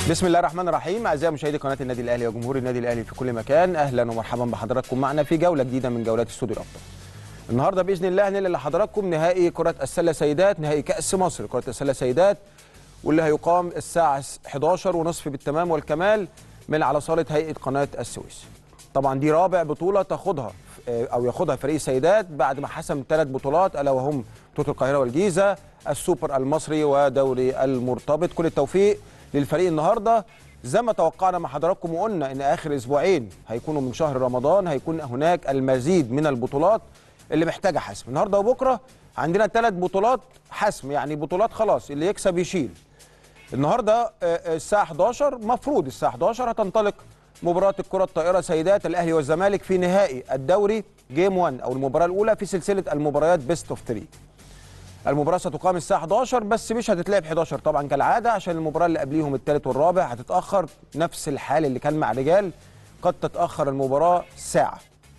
بسم الله الرحمن الرحيم اعزائي مشاهدي قناه النادي الاهلي وجمهور النادي الاهلي في كل مكان اهلا ومرحبا بحضراتكم معنا في جوله جديده من جولات استوديو الابطال النهارده باذن الله هننقل لحضراتكم نهائي كره السله سيدات نهائي كاس مصر كره السله سيدات واللي هيقام الساعه 11 ونصف بالتمام والكمال من على صاله هيئه قناه السويس طبعا دي رابع بطوله تاخدها او ياخدها فريق السيدات بعد ما حسم ثلاث بطولات الا وهم بطوله القاهره والجيزه السوبر المصري ودوري المرتبط كل التوفيق للفريق النهارده زي ما توقعنا مع حضراتكم وقلنا ان اخر اسبوعين هيكونوا من شهر رمضان هيكون هناك المزيد من البطولات اللي محتاجه حسم النهارده وبكره عندنا ثلاث بطولات حسم يعني بطولات خلاص اللي يكسب يشيل النهارده الساعه 11 مفروض الساعه 11 هتنطلق مباراه الكره الطائره سيدات الاهلي والزمالك في نهائي الدوري جيم 1 او المباراه الاولى في سلسله المباريات بيست اوف 3 المباراه ستقام الساعه 11 بس مش هتتلعب 11 طبعا كالعاده عشان المباراه اللي قبليهم الثالث والرابع هتتاخر نفس الحال اللي كان مع الرجال قد تتاخر المباراه ساعه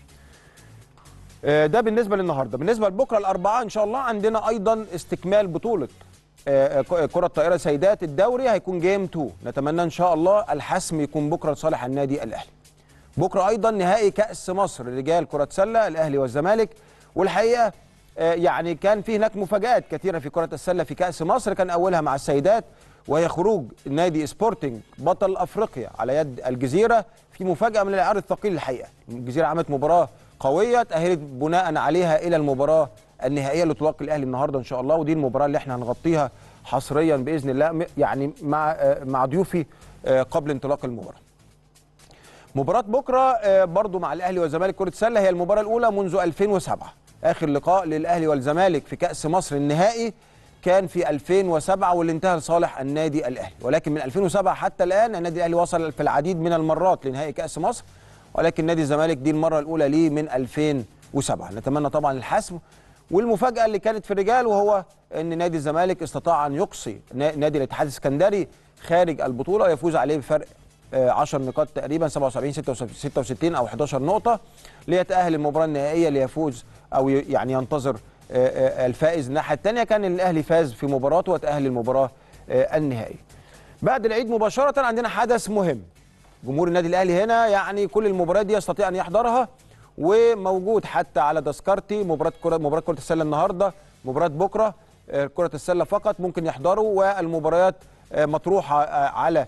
ده بالنسبه للنهارده بالنسبه لبكره الاربعاء ان شاء الله عندنا ايضا استكمال بطوله كره الطائره سيدات الدوري هيكون جيم 2 نتمنى ان شاء الله الحسم يكون بكره لصالح النادي الاهلي بكره ايضا نهائي كاس مصر رجال كره سله الاهلي والزمالك والحقيقه يعني كان في هناك مفاجآت كثيرة في كرة السلة في كأس مصر كان أولها مع السيدات وهي خروج نادي سبورتنج بطل أفريقيا على يد الجزيرة في مفاجأة من العيار الثقيل الحقيقة الجزيرة عملت مباراة قوية تأهلت بناء عليها إلى المباراة النهائية اللي تلقي الأهلي النهاردة إن شاء الله ودي المباراة اللي احنا هنغطيها حصريا بإذن الله يعني مع مع ضيوفي قبل انطلاق المباراة مباراة بكرة برضو مع الأهلي والزمالك كرة سلة هي المباراة الأولى منذ 2007 اخر لقاء للاهلي والزمالك في كاس مصر النهائي كان في 2007 واللي انتهى لصالح النادي الاهلي ولكن من 2007 حتى الان النادي الاهلي وصل في العديد من المرات لنهائي كاس مصر ولكن نادي الزمالك دي المره الاولى ليه من 2007 نتمنى طبعا الحسم والمفاجاه اللي كانت في الرجال وهو ان نادي الزمالك استطاع ان يقصي نادي الاتحاد السكندري خارج البطوله ويفوز عليه بفرق 10 نقاط تقريبا 77 66 او 11 نقطه ليتاهل المباراه النهائيه ليفوز او يعني ينتظر الفائز الناحيه الثانيه كان الاهلي فاز في مباراته وتاهل للمباراه النهائيه. بعد العيد مباشره عندنا حدث مهم. جمهور النادي الاهلي هنا يعني كل المباريات دي يستطيع ان يحضرها وموجود حتى على تذكرتي مباراه كره مباراه كره السله النهارده مباراه بكره كره السله فقط ممكن يحضروا والمباريات مطروحه على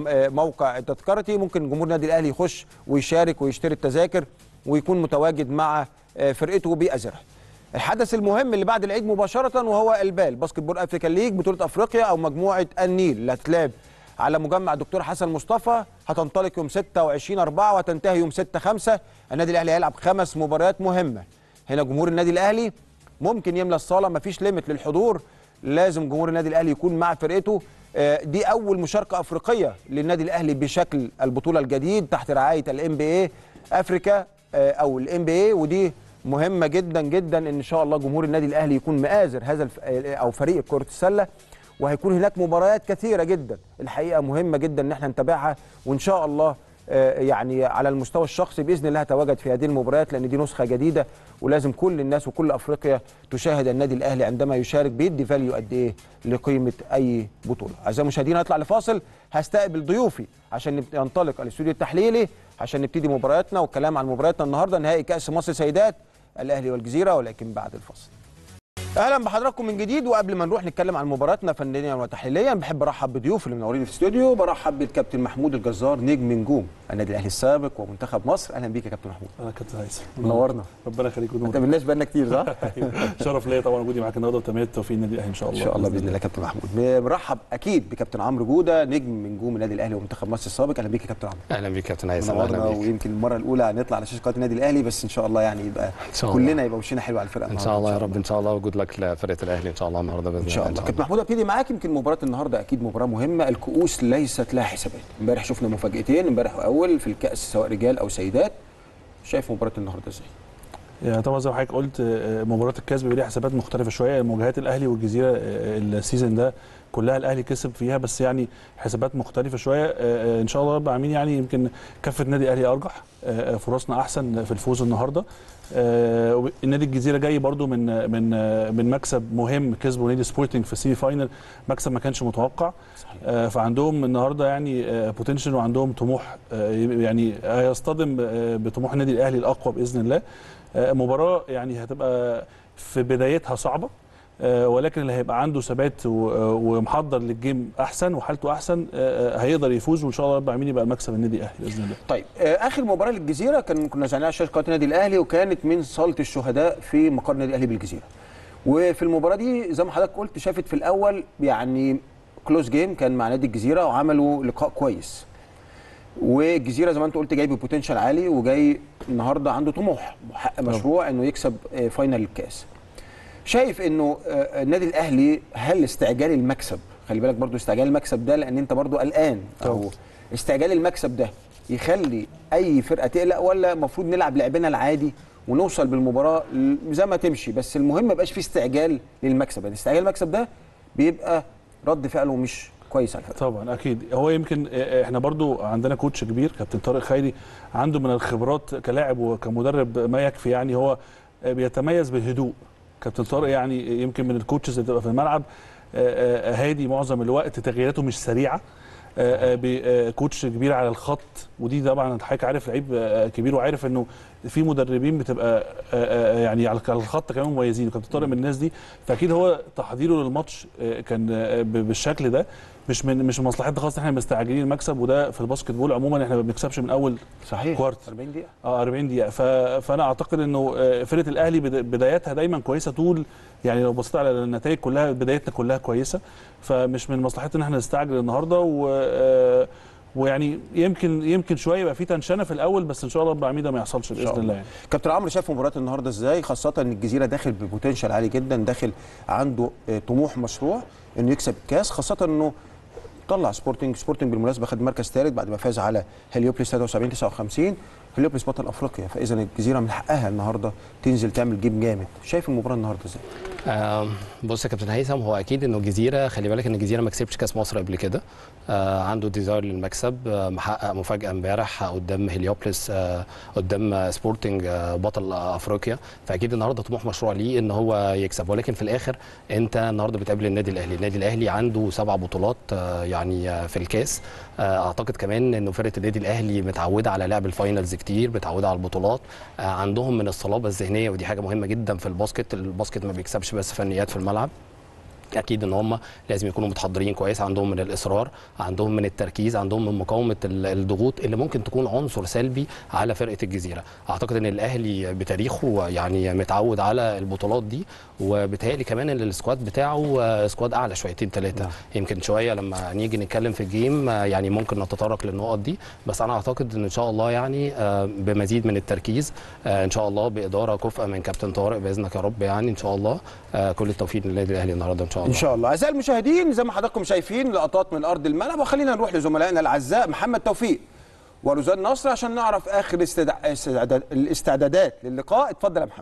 موقع تذكرتي ممكن جمهور النادي الاهلي يخش ويشارك ويشتري التذاكر ويكون متواجد مع فرقته بأزرة الحدث المهم اللي بعد العيد مباشرة وهو البال باسكت بول افريكان ليج بطولة افريقيا او مجموعة النيل اللي هتتلعب على مجمع الدكتور حسن مصطفى هتنطلق يوم 26 4 وهتنتهي يوم 6 5 النادي الاهلي هيلعب خمس مباريات مهمة هنا جمهور النادي الاهلي ممكن يملى الصالة مفيش ليميت للحضور لازم جمهور النادي الاهلي يكون مع فرقته دي اول مشاركة افريقية للنادي الاهلي بشكل البطولة الجديد تحت رعاية الام بي اي افريكا او الام بي اي ودي مهمه جدا جدا ان شاء الله جمهور النادي الاهلي يكون مآزر هذا الف... او فريق كره السله وهيكون هناك مباريات كثيره جدا الحقيقه مهمه جدا ان احنا نتابعها وان شاء الله يعني على المستوى الشخصي باذن الله هتواجد في هذه المباريات لان دي نسخه جديده ولازم كل الناس وكل افريقيا تشاهد النادي الاهلي عندما يشارك بيدي فاليو قد ايه لقيمه اي بطوله. اعزائي المشاهدين هنطلع لفاصل هستقبل ضيوفي عشان ينطلق الاستوديو التحليلي عشان نبتدي مبارياتنا والكلام عن مبارياتنا النهارده نهائي كاس مصر سيدات الاهلي والجزيره ولكن بعد الفاصل. اهلا بحضراتكم من جديد وقبل ما نروح نتكلم عن مباراتنا فنيا وتحليليا بحب ارحب بضيوف اللي منورين في الاستوديو برحب بالكابتن محمود الجزار نجم نجوم النادي الاهلي السابق ومنتخب مصر اهلا بيك يا كابتن محمود انا كابتن هيثم منورنا ربنا يخليك ما تقابلناش بقالنا كتير صح؟ شرف ليا طبعا وجودي معاك النهارده وتمنيت التوفيق النادي الاهلي ان شاء الله ان شاء الله باذن الله كابتن محمود برحب اكيد بكابتن عمرو جوده نجم من نجوم النادي الاهلي ومنتخب مصر السابق اهلا بيك يا كابتن عمرو اهلا بيك كابتن هيثم منورنا ويمكن المره الاولى هنطلع على شاشه قناه النادي الاهلي بس ان شاء الله يعني يبقى كلنا يبقى وشنا حلو على الفرقه ان شاء الله يا رب ان شاء الله وجود لك لفرقه الاهلي ان شاء الله النهارده باذن الله ان شاء الله كابتن محمود ابتدي معاك يمكن مباراه النهارده اكيد مباراه مهمه الكؤوس ليست لها حسابات امبارح شفنا مفاجاتين امبارح واول في الكاس سواء رجال او سيدات شايف مباراه النهارده ازاي يعني طبعا زي ما حضرتك قلت آه، مباراه الكاس بيبقى ليها حسابات مختلفه شويه مواجهات الاهلي والجزيره آه، السيزون ده كلها الاهلي كسب فيها بس يعني حسابات مختلفه شويه آه، آه، ان شاء الله رب العالمين يعني يمكن كفه النادي الاهلي ارجح آه، آه، فرصنا احسن في الفوز النهارده آه، وب- النادي الجزيره جاي برضو من من آه، من مكسب مهم كسبوا نادي سبورتنج في السيمي فاينل مكسب ما كانش متوقع آه، فعندهم النهارده يعني بوتنشال وعندهم طموح آه، يعني هيصطدم آه، بطموح النادي الاهلي الاقوى باذن الله آه، مباراه يعني هتبقى في بدايتها صعبه آه، ولكن اللي هيبقى عنده ثبات و- آه، ومحضر للجيم احسن وحالته احسن آه، آه، هيقدر يفوز وان شاء الله رب العالمين يبقى المكسب النادي الاهلي باذن الله طيب آه، اخر مباراه للجزيره كان كنا شغالين على شاشه قناه النادي الاهلي وكانت من صاله الشهداء في مقر النادي الاهلي بالجزيره وفي المباراه دي زي ما حضرتك قلت شافت في الاول يعني كلوز جيم كان مع نادي الجزيره وعملوا لقاء كويس والجزيره زي ما انت قلت جاي ببوتنشال عالي وجاي النهارده عنده طموح حق مشروع انه يكسب آه، فاينل الكاس شايف انه آه، النادي الاهلي هل استعجال المكسب خلي بالك برضو استعجال المكسب ده لان انت برضو قلقان او استعجال المكسب ده يخلي اي فرقه تقلق ولا المفروض نلعب لعبنا العادي ونوصل بالمباراه ل- زي ما تمشي بس المهم ما يبقاش في استعجال للمكسب يعني استعجال المكسب ده بيبقى رد فعله مش كويس على الفرقه طبعا اكيد هو يمكن آه، احنا برضو عندنا كوتش كبير كابتن طارق خيري عنده من الخبرات كلاعب وكمدرب ما يكفي يعني هو آه، بيتميز بالهدوء كابتن طارق يعني يمكن من الكوتشز اللي بتبقى في الملعب آه، آه، هادي معظم الوقت تغييراته مش سريعه آه، آه، بي- آه، كوتش كبير على الخط ودي طبعا حضرتك عارف لعيب آه، كبير وعارف انه في مدربين بتبقى آه، آه، يعني على على الخط كمان مميزين وكابتن طارق من الناس دي فاكيد هو تحضيره للماتش آه، كان آه، ب- بالشكل ده مش من مش من مصلحتنا خالص إن احنا مستعجلين المكسب وده في الباسكت بول عموما احنا ما بنكسبش من اول صحيح كوارت. 40 دقيقه اه 40 دقيقه ف... فانا اعتقد انه آه، فرقه الاهلي بدا- بداياتها دايما كويسه طول يعني لو بصيت على النتائج كلها بدايتنا كلها كويسه فمش من مصلحتنا ان احنا نستعجل النهارده و آه، ويعني يمكن يمكن شويه يبقى في تنشنه في الاول بس ان شاء الله رب العالمين ده ما يحصلش باذن الله يعني. كابتن عمرو شاف مباراه النهارده ازاي خاصه ان الجزيره داخل ببوتنشال عالي جدا داخل عنده آه، طموح مشروع انه يكسب الكاس خاصه انه طلع سبورتنج سبورتنج بالمناسبه خد مركز ثالث بعد ما فاز على هليوبلس 73 59 هليوبلس بطل افريقيا فاذا الجزيره من حقها النهارده تنزل تعمل جيم جامد شايف المباراه النهارده ازاي آم، بص يا كابتن هيثم هو اكيد انه الجزيره خلي بالك ان الجزيره ما كسبش كاس مصر قبل كده آه عنده ديزاير للمكسب آه محقق مفاجاه امبارح قدام هليوبلس آه قدام آه سبورتنج آه بطل آه افريقيا فاكيد النهارده طموح مشروع ليه ان هو يكسب ولكن في الاخر انت النهارده بتقابل النادي الاهلي النادي الاهلي عنده سبع بطولات آه يعني آه في الكاس آه اعتقد كمان انه فرقه النادي الاهلي متعوده على لعب الفاينلز كتير متعوده على البطولات آه عندهم من الصلابه الذهنيه ودي حاجه مهمه جدا في الباسكت الباسكت ما بيكسبش بس فنيات في الملعب اكيد ان هم لازم يكونوا متحضرين كويس عندهم من الاصرار عندهم من التركيز عندهم من مقاومه ال- الضغوط اللي ممكن تكون عنصر سلبي على فرقه الجزيره اعتقد ان الاهلي بتاريخه يعني متعود على البطولات دي وبالتالي كمان ان السكواد بتاعه آه، سكواد اعلى شويتين ثلاثه نعم. يمكن شويه لما نيجي نتكلم في الجيم آه، يعني ممكن نتطرق للنقط دي بس انا اعتقد ان ان شاء الله يعني آه، بمزيد من التركيز آه، ان شاء الله باداره كفء من كابتن طارق باذنك يا رب يعني ان شاء الله آه، كل التوفيق للنادي الاهلي النهارده ان شاء الله ان شاء الله اعزائي المشاهدين زي ما حضراتكم شايفين لقطات من ارض الملعب وخلينا نروح لزملائنا الاعزاء محمد توفيق ورزان نصر عشان نعرف اخر استدع- استعداد- الاستعدادات للقاء اتفضل يا محمد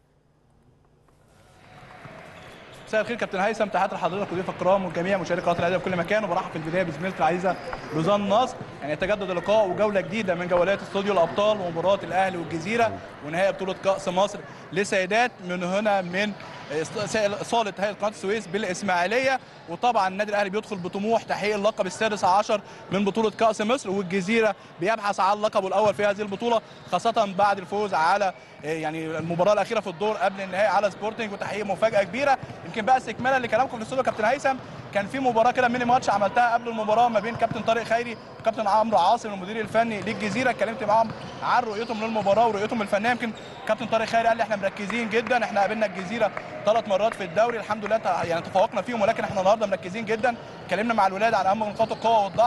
مساء الخير كابتن هيثم تحياتي لحضرتك وضيوف الكرام والجميع مشاهدي قناه الاهلي في كل مكان وبرحب في البدايه بزميلتي العزيزه روزان نصر يعني يتجدد اللقاء وجوله جديده من جولات استوديو الابطال ومباراه الاهلي والجزيره ونهائي بطوله كاس مصر لسيدات من هنا من صاله هيئه قناه السويس بالاسماعيليه وطبعا النادي الاهلي بيدخل بطموح تحقيق اللقب السادس عشر من بطوله كاس مصر والجزيره بيبحث عن لقبه الاول في هذه البطوله خاصه بعد الفوز على يعني المباراه الاخيره في الدور قبل النهائي على سبورتنج وتحقيق مفاجاه كبيره يمكن بقى استكمالا لكلامكم في الاستوديو كابتن هيثم كان في مباراه كده ميني ماتش عملتها قبل المباراه ما بين كابتن طارق خيري وكابتن عمرو عاصم المدير الفني للجزيره اتكلمت معاهم عن رؤيتهم للمباراه ورؤيتهم الفنيه يمكن كابتن طارق خيري قال لي احنا مركزين جدا احنا قابلنا الجزيره ثلاث مرات في الدوري الحمد لله تع- يعني تفوقنا فيهم ولكن احنا النهارده مركزين جدا اتكلمنا مع الولاد عن اهم نقاط القوه والضعف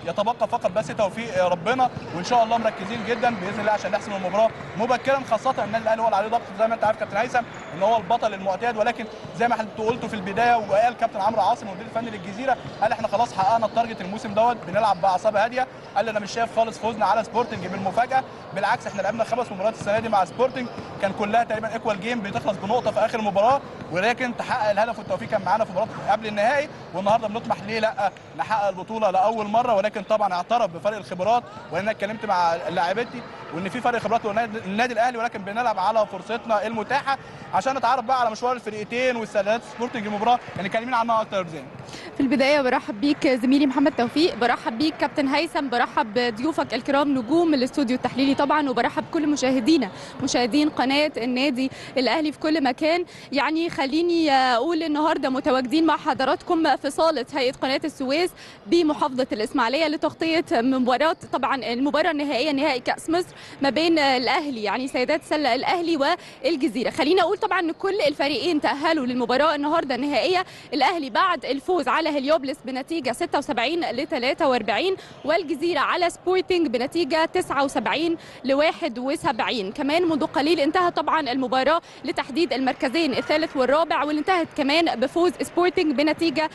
يتبقى فقط بس توفيق ربنا وان شاء الله مركزين جدا باذن الله عشان نحسم المباراه مبكرا خاصه ان النادي الاهلي هو اللي عليه ضغط زي ما انت عارف كابتن هيثم ان هو البطل المعتاد ولكن زي ما انتوا قلتوا في البدايه وقال كابتن عمرو عاصم المدير الفني للجزيره قال احنا خلاص حققنا التارجت الموسم دوت بنلعب باعصاب هاديه قال انا مش شايف خالص فوزنا على سبورتنج بالمفاجاه بالعكس احنا لعبنا خمس مباريات السنه دي مع سبورتنج كان كلها تقريبا ايكوال جيم بتخلص بنقطه في اخر المباراه ولكن تحقق الهدف والتوفيق كان معانا في مباراه قبل النهائي والنهارده بنطمح ليه لا نحقق البطوله لاول مره ولكن طبعا اعترف بفرق الخبرات وان اتكلمت مع لاعبتي وان في فرق خبرات للنادي الاهلي ولكن بنلعب على فرصتنا المتاحه عشان نتعرف بقى على مشوار الفرقتين والسدادات سبورتنج المباراه يعني كلمين عنها اكتر زين في البدايه برحب بيك زميلي محمد توفيق برحب بيك كابتن هيثم برحب بضيوفك الكرام نجوم الاستوديو التحليلي طبعا وبرحب بكل مشاهدينا مشاهدين قناه النادي الاهلي في كل مكان يعني خليني اقول النهارده متواجدين مع حضراتكم في صاله هيئه قناه السويس بمحافظه الاسماعيليه لتغطيه مباراه طبعا المباراه النهائيه نهائي كاس مصر ما بين الاهلي يعني سيدات سله الاهلي والجزيره خلينا اقول طبعا ان كل الفريقين تاهلوا للمباراه النهارده النهائيه الاهلي بعد الفوز على هليوبلس بنتيجه 76 ل 43 والجزيره على سبورتنج بنتيجه 79 ل 71 كمان منذ قليل انتهى طبعا المباراه لتحديد المركزين الثالث والرابع واللي انتهت كمان بفوز سبورتنج بنتيجه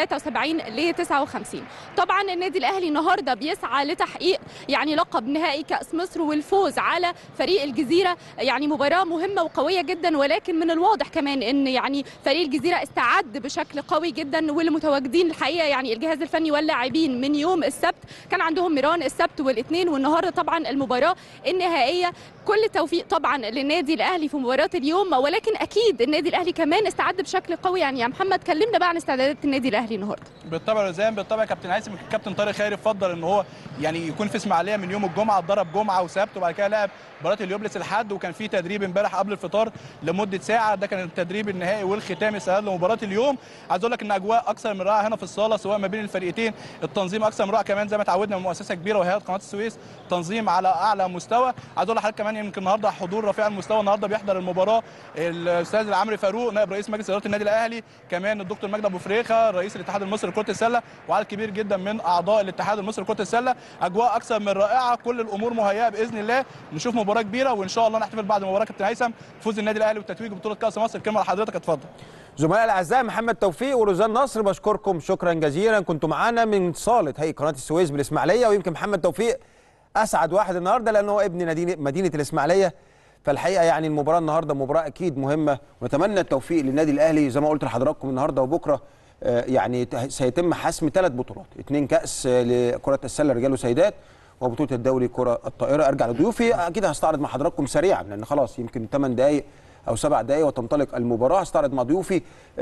73 ل 59 طبعا النادي الاهلي النهارده بيسعى لتحقيق يعني لقب نهائي كاس مصر والفوز على فريق الجزيره يعني مباراه مهمه وقويه جدا ولكن من الواضح كمان ان يعني فريق الجزيره استعد بشكل قوي جدا واللي متواجدين الحقيقه يعني الجهاز الفني واللاعبين من يوم السبت كان عندهم ميران السبت والاثنين والنهارده طبعا المباراه النهائيه كل التوفيق طبعا للنادي الاهلي في مباراه اليوم ولكن اكيد النادي الاهلي كمان استعد بشكل قوي يعني يا محمد كلمنا بقى عن استعدادات النادي الاهلي النهارده بالطبع زي بالطبع كابتن هيثم الكابتن طارق خيري فضل ان هو يعني يكون في اسماعيليه من يوم الجمعه اتدرب جمعه وسبت وبعد كده لعب مباراه اليوبلس الحد وكان في تدريب امبارح قبل الفطار لمده ساعه ده كان التدريب النهائي والختامي استعداد لمباراه اليوم عايز اقول لك ان اجواء اكثر من رائعه هنا في الصاله سواء ما بين الفريقين التنظيم اكثر من رائع كمان زي ما اتعودنا من مؤسسه كبيره وهي قناه السويس تنظيم على اعلى مستوى عايز اقول لحضرتك كمان يمكن النهارده حضور رفيع المستوى النهارده بيحضر المباراه الاستاذ العمري فاروق نائب رئيس مجلس اداره النادي الاهلي كمان الدكتور مجدي ابو فريخه رئيس الاتحاد المصري لكره السله وعدد كبير جدا من اعضاء الاتحاد المصري لكره السله اجواء اكثر من رائعه كل الامور مهيئه باذن الله نشوف مباراه كبيره وان شاء الله نحتفل بعد المباراه كابتن هيثم فوز النادي الاهلي والتتويج ببطوله كاس مصر الكلمه لحضرتك اتفضل زملائي الاعزاء محمد توفيق وروزان نصر بشكركم شكرا جزيلا كنتوا معانا من صاله هيئه قناه السويس بالاسماعيليه ويمكن محمد توفيق اسعد واحد النهارده لانه هو ابن مدينه مدينه الاسماعيليه فالحقيقه يعني المباراه النهارده مباراه اكيد مهمه ونتمنى التوفيق للنادي الاهلي زي ما قلت لحضراتكم النهارده وبكره يعني سيتم حسم ثلاث بطولات اثنين كاس لكره السله رجال وسيدات وبطوله الدوري كره الطائره ارجع لضيوفي اكيد هستعرض مع حضراتكم سريعا لان خلاص يمكن 8 دقائق او 7 دقائق وتنطلق المباراه هستعرض مع ضيوفي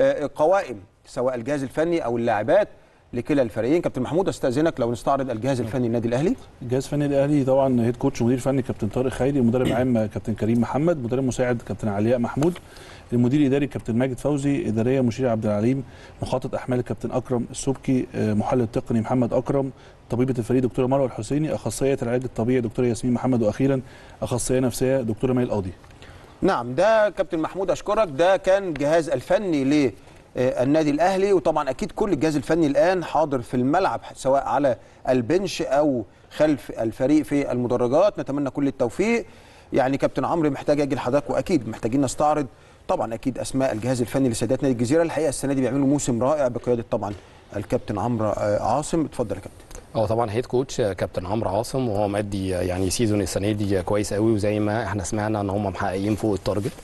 قوائم سواء الجهاز الفني او اللاعبات لكلا الفريقين كابتن محمود استاذنك لو نستعرض الجهاز الفني للنادي الاهلي الجهاز الفني الاهلي طبعا هيد كوتش ومدير فني كابتن طارق خيري مدرب عام كابتن كريم محمد مدرب مساعد كابتن علياء محمود المدير الاداري كابتن ماجد فوزي اداريه مشير عبد العليم مخطط احمال الكابتن اكرم السبكي محلل تقني محمد اكرم طبيبه الفريق دكتوره مروه الحسيني اخصائيه العلاج الطبيعي دكتوره ياسمين محمد واخيرا اخصائيه نفسيه دكتوره مي القاضي نعم ده كابتن محمود اشكرك ده كان جهاز الفني ل النادي الاهلي وطبعا اكيد كل الجهاز الفني الان حاضر في الملعب سواء على البنش او خلف الفريق في المدرجات نتمنى كل التوفيق يعني كابتن عمرو محتاج اجي لحضرتك واكيد محتاجين نستعرض طبعا اكيد اسماء الجهاز الفني لسيدات نادي الجزيره الحقيقه السنه دي بيعملوا موسم رائع بقياده طبعا الكابتن عمرو عاصم اتفضل يا كابتن هو طبعا هيد كوتش كابتن عمرو عاصم وهو مادي يعني سيزون السنه دي كويس قوي وزي ما احنا سمعنا ان هم محققين فوق التارجت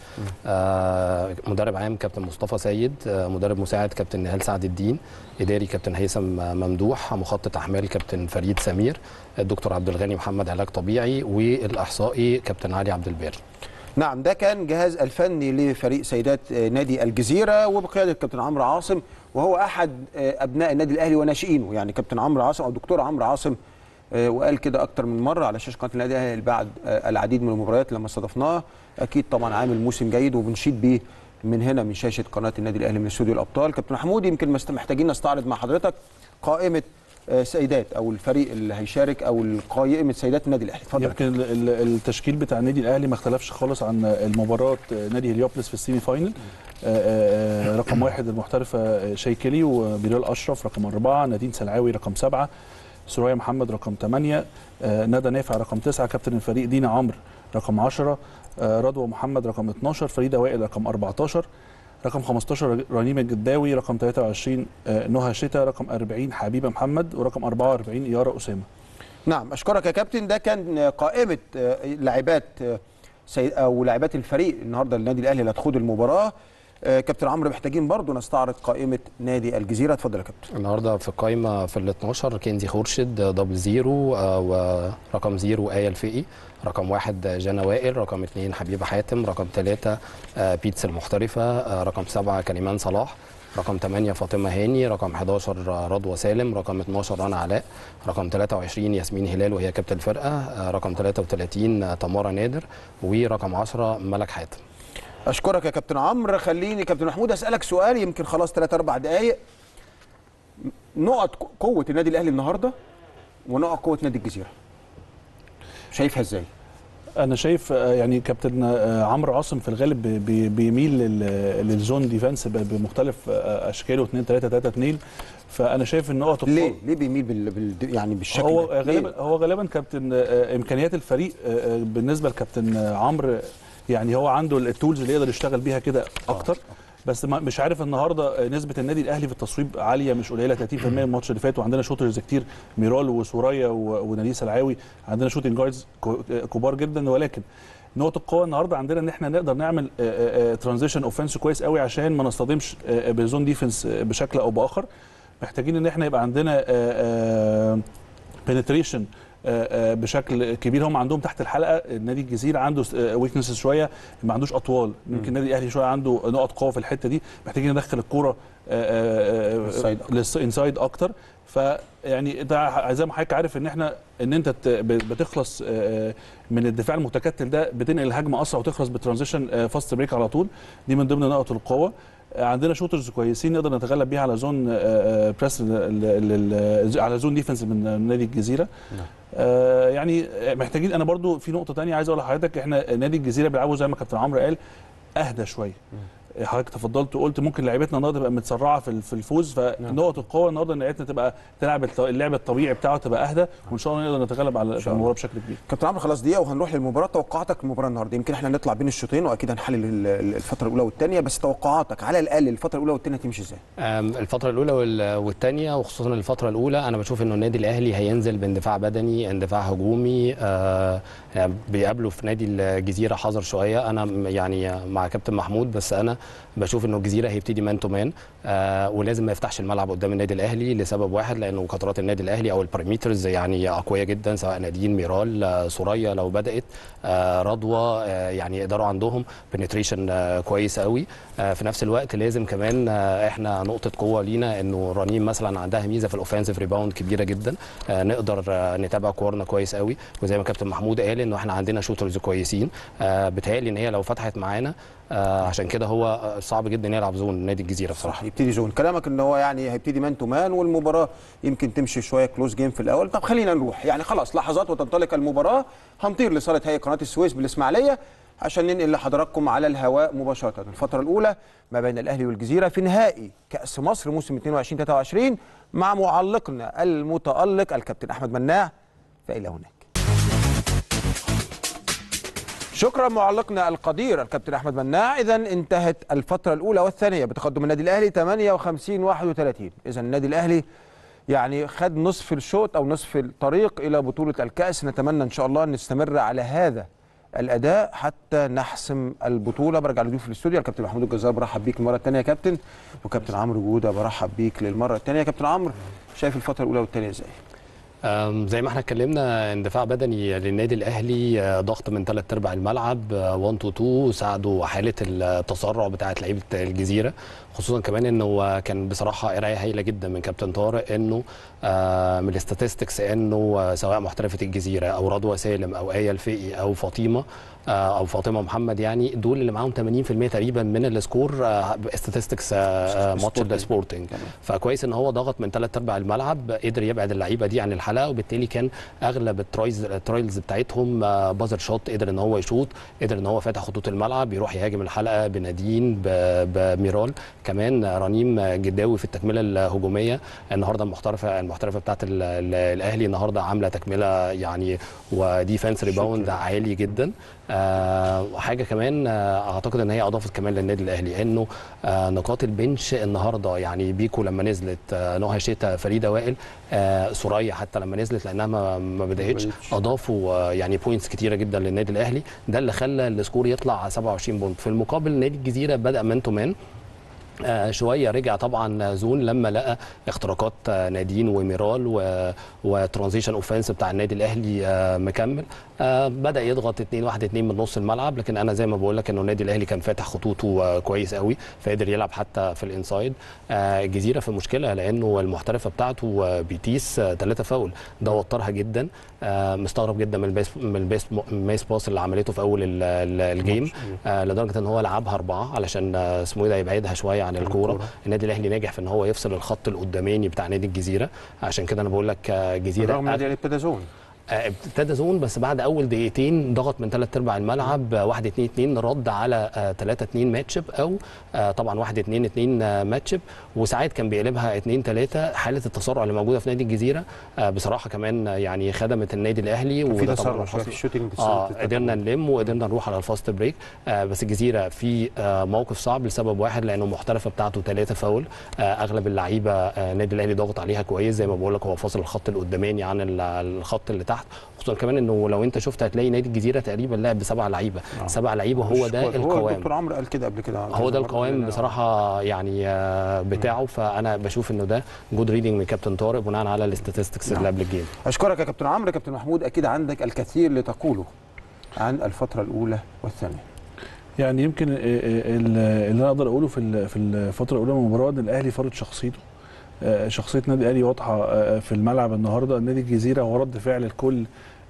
آه مدرب عام كابتن مصطفى سيد آه مدرب مساعد كابتن نهال سعد الدين اداري كابتن هيثم ممدوح مخطط احمال كابتن فريد سمير الدكتور عبد الغني محمد علاج طبيعي والاحصائي كابتن علي عبد الباري نعم ده كان جهاز الفني لفريق سيدات نادي الجزيره وبقياده كابتن عمرو عاصم وهو احد ابناء النادي الاهلي وناشئينه يعني كابتن عمرو عاصم او دكتور عمرو عاصم وقال كده اكتر من مره على شاشه قناه النادي الاهلي بعد العديد من المباريات لما استضفناه اكيد طبعا عامل موسم جيد وبنشيد بيه من هنا من شاشه قناه النادي الاهلي من استوديو الابطال كابتن محمود يمكن محتاجين نستعرض مع حضرتك قائمه سيدات او الفريق اللي هيشارك او قائمه سيدات النادي الاهلي اتفضل يمكن التشكيل بتاع النادي الاهلي ما اختلفش خالص عن المباراه نادي هليوبلس في السيمي فاينل رقم واحد المحترفه شيكلي وبلال اشرف رقم اربعه نادين سلعاوي رقم سبعه سوريا محمد رقم 8 آه، ندى نافع رقم 9 كابتن الفريق دينا عمرو رقم 10 آه، رضوى محمد رقم 12 فريده وائل رقم 14 رقم 15 رنيم الجداوي رقم 23 آه، نهى شتا رقم 40 حبيبه محمد ورقم 44 اياره اسامه نعم اشكرك يا كابتن ده كان قائمه آه، لاعبات آه، سي- او لاعبات الفريق النهارده النادي الاهلي اللي هتخوض المباراه آه، كابتن عمرو محتاجين برضو نستعرض قائمه نادي الجزيره اتفضل يا كابتن النهارده في القايمه في ال 12 كنزي خورشيد دبل زيرو آه، ورقم زيرو آية الفقي رقم واحد جانا وائل رقم اثنين حبيبه حاتم رقم ثلاثة آه، بيتس المحترفه آه، رقم سبعة كريمان صلاح رقم 8 فاطمه هاني رقم 11 رضوى سالم رقم 12 رنا علاء رقم 23 ياسمين هلال وهي كابتن الفرقه آه، رقم 33 تمارا نادر ورقم 10 ملك حاتم اشكرك يا كابتن عمرو خليني كابتن محمود اسالك سؤال يمكن خلاص 3 4 دقائق نقط ق- قوه النادي الاهلي النهارده ونقط قوه نادي الجزيره شايفها ازاي انا شايف آه، يعني كابتن آه، عمرو عاصم في الغالب بي- بي- بيميل لل- للزون ديفense ب- بمختلف آه، اشكاله 2 3 3 2 فانا شايف ان نقط القوة- ليه ليه بيميل بال... بال... يعني بالشكل هو ده؟ ليه؟ غالبا هو غالبا كابتن آه، امكانيات الفريق آه، آه، بالنسبه لكابتن آه، عمرو يعني هو عنده التولز اللي يقدر يشتغل بيها كده اكتر بس ما مش عارف النهارده آه، نسبه النادي الاهلي في التصويب عاليه مش قليله 30% من الماتش اللي فات وعندنا شوترز كتير ميرال وسوريا و- ونانيس العاوي عندنا شوتنج جاردز كبار جدا ولكن نقطة القوة النهارده عندنا ان احنا نقدر نعمل ترانزيشن اوفنس كويس قوي عشان ما نصطدمش آه، بزون ديفنس بشكل او باخر محتاجين ان احنا يبقى عندنا بنتريشن بشكل كبير هم عندهم تحت الحلقه نادي الجزيره عنده ويكنسز شويه ما عندوش اطوال يمكن النادي الاهلي شويه عنده نقط قوه في الحته دي محتاجين ندخل الكوره Inside. للانسايد اكتر فيعني ده زي ما حضرتك عارف ان احنا ان انت ت- ب- بتخلص آه، من الدفاع المتكتل ده بتنقل الهجمه اسرع وتخلص بترانزيشن فاست بريك على طول دي من ضمن نقط القوه آه، عندنا شوترز كويسين نقدر نتغلب بيها على زون بريس على زون ديفنس من نادي الجزيره آه، يعني محتاجين انا برضو في نقطه تانية عايز اقول لحضرتك احنا نادي الجزيره بيلعبوا زي ما كابتن عمرو قال اهدى شويه حضرتك تفضلت وقلت ممكن لعيبتنا النهارده تبقى متسرعه في في الفوز فنقط القوه النهارده ان لعيبتنا تبقى تلعب الط- اللعب الطبيعي بتاعه تبقى اهدى وان شاء الله نقدر نتغلب على شاء المباراه بشكل كبير كابتن عمرو خلاص دقيقه وهنروح للمباراه توقعاتك للمباراه النهارده يمكن احنا نطلع بين الشوطين واكيد هنحلل ال- ال- الفتره الاولى والثانيه بس توقعاتك على الاقل الفتره الاولى والثانيه تمشي ازاي أم، الفترة الأولى وال- والثانية وخصوصا الفترة الأولى أنا بشوف إنه النادي الأهلي هينزل باندفاع بدني اندفاع هجومي آه، يعني بيقابله في نادي الجزيرة حذر شوية أنا م- يعني مع كابتن محمود بس أنا بشوف إنه الجزيرة هيبتدي مان تو مان ولازم ما يفتحش الملعب قدام النادي الأهلي لسبب واحد لأنه قطرات النادي الأهلي أو البارامترز يعني أقوياء جدا سواء نادين ميرال آه، سوريا لو بدأت آه، رضوى آه، يعني يقدروا عندهم بنتريشن كويس قوي آه، في نفس الوقت لازم كمان آه، احنا نقطه قوه لينا انه رنيم مثلا عندها ميزه في الاوفensive ريباوند كبيره جدا آه، نقدر آه، نتابع كورنا كويس قوي وزي ما كابتن محمود قال انه احنا عندنا شوترز كويسين آه، بيتهيألي ان هي لو فتحت معانا آه، عشان كده هو آه، صعب جدا يلعب زون نادي الجزيره بصراحه يبتدي زون كلامك ان هو يعني هيبتدي مان تو مان والمباراه يمكن تمشي شويه كلوز جيم في الاول طب خلينا نروح يعني خلاص لحظات وتنطلق المباراه هنطير لصاله هيئه قناه السويس بالاسماعيليه عشان ننقل لحضراتكم على الهواء مباشره الفتره الاولى ما بين الاهلي والجزيره في نهائي كاس مصر موسم 22 23 مع معلقنا المتالق الكابتن احمد مناع فالى هناك شكرا معلقنا القدير الكابتن احمد مناع اذا انتهت الفتره الاولى والثانيه بتقدم النادي الاهلي 58 31 اذا النادي الاهلي يعني خد نصف الشوط او نصف الطريق الى بطوله الكاس نتمنى ان شاء الله ان نستمر على هذا الاداء حتى نحسم البطوله برجع لضيوف الاستوديو الكابتن محمود الجزار برحب بيك المره الثانيه يا كابتن وكابتن عمرو جوده برحب بيك للمره الثانيه يا كابتن عمرو شايف الفتره الاولى والثانيه ازاي أم، زي ما احنا اتكلمنا اندفاع بدني للنادي الاهلي آه، ضغط من ثلاث ارباع الملعب 1 تو 2 ساعدوا حاله التسرع بتاعه لعيبه الجزيره خصوصا كمان انه كان بصراحه قرايه هايله جدا من كابتن طارق انه آه، من الاستاتستكس انه آه، سواء محترفه الجزيره او رضوى سالم او ايه الفقي او فاطمه آه، او فاطمه محمد يعني دول اللي معاهم 80% تقريبا من السكور استاتستكس ماتش سبورتنج. السبورتنج تمام. فكويس ان هو ضغط من ثلاث ارباع الملعب قدر يبعد اللعيبه دي عن الحلقه وبالتالي كان اغلب الترايز الترايلز بتاعتهم بازر شوت قدر ان هو يشوط قدر ان هو فاتح خطوط الملعب يروح يهاجم الحلقه بنادين ب- بميرال كمان رنيم جداوي في التكمله الهجوميه النهارده المحترفه المحترفه بتاعت ال- ال- الاهلي النهارده عامله تكمله يعني وديفense ريباوند عالي جدا آه وحاجه كمان آه اعتقد ان هي اضافت كمان للنادي الاهلي انه آه نقاط البنش النهارده يعني بيكو لما نزلت آه نهى شتا فريده وائل آه سوريا حتى لما نزلت لانها ما, ما بداتش بدأتش. اضافوا آه يعني بوينتس كتيره جدا للنادي الاهلي ده اللي خلى السكور يطلع 27 بونت في المقابل نادي الجزيره بدا مان تو مان آه شويه رجع طبعا زون لما لقى اختراقات آه نادين وميرال و... وترانزيشن اوفense بتاع النادي الاهلي آه مكمل آه بدا يضغط 2 1 2 من نص الملعب لكن انا زي ما بقول لك انه النادي الاهلي كان فاتح خطوطه آه كويس قوي فقدر يلعب حتى في الانسايد آه الجزيره في مشكله لانه المحترفه بتاعته آه بيتيس ثلاثه فاول ده وترها جدا آه مستغرب جدا من البيس من البيس الميس باس اللي عملته في اول ال- ال- الجيم آه لدرجه ان هو لعبها اربعه علشان آه اسمه ايه ده يبعدها شويه عن الكوره النادي الاهلي ناجح في ان هو يفصل الخط القداماني بتاع نادي الجزيره عشان كده انا بقول لك آه، جزيره رغم ان ابتدى زون آه، ابتدى زون بس بعد اول دقيقتين ضغط من ثلاث ارباع الملعب 1 2 2 رد على 3 2 ماتشب او آه، طبعا 1 2 2 ماتشب وساعات كان بيقلبها 2 3 حاله التسرع اللي موجوده في نادي الجزيره آه، بصراحه كمان يعني خدمت النادي الاهلي في وده تسرع طبعا شويه في حصل الشوتنج اه قدرنا نلم وقدرنا نروح على الفاست بريك آه بس الجزيره في آه موقف صعب لسبب واحد لانه المحترفه بتاعته ثلاثه فاول آه اغلب اللعيبه آه النادي الاهلي ضاغط عليها كويس زي ما بقول لك هو فاصل الخط القداماني عن ال- الخط اللي تحت خصوصا كمان انه لو انت شفت هتلاقي نادي الجزيره تقريبا لعب بسبع لعيبه سبع لعيبه هو ده هو القوام الدكتور عمرو قال كده قبل كده هو ده كذا مرة القوام إن- بصراحه يعني آه، بتاعه فانا بشوف انه ده جود ريدنج من كابتن طارق بناء على الاستاتستكس اللي قبل الجيم اشكرك يا كابتن عمرو كابتن محمود اكيد عندك الكثير لتقوله عن الفتره الاولى والثانيه يعني يمكن ال- ال- اللي انا اقدر اقوله في ال- في الفتره الاولى من المباراه ان الاهلي فرض شخصيته آه، شخصيه نادي الاهلي واضحه آه، في الملعب النهارده نادي الجزيره هو رد فعل لكل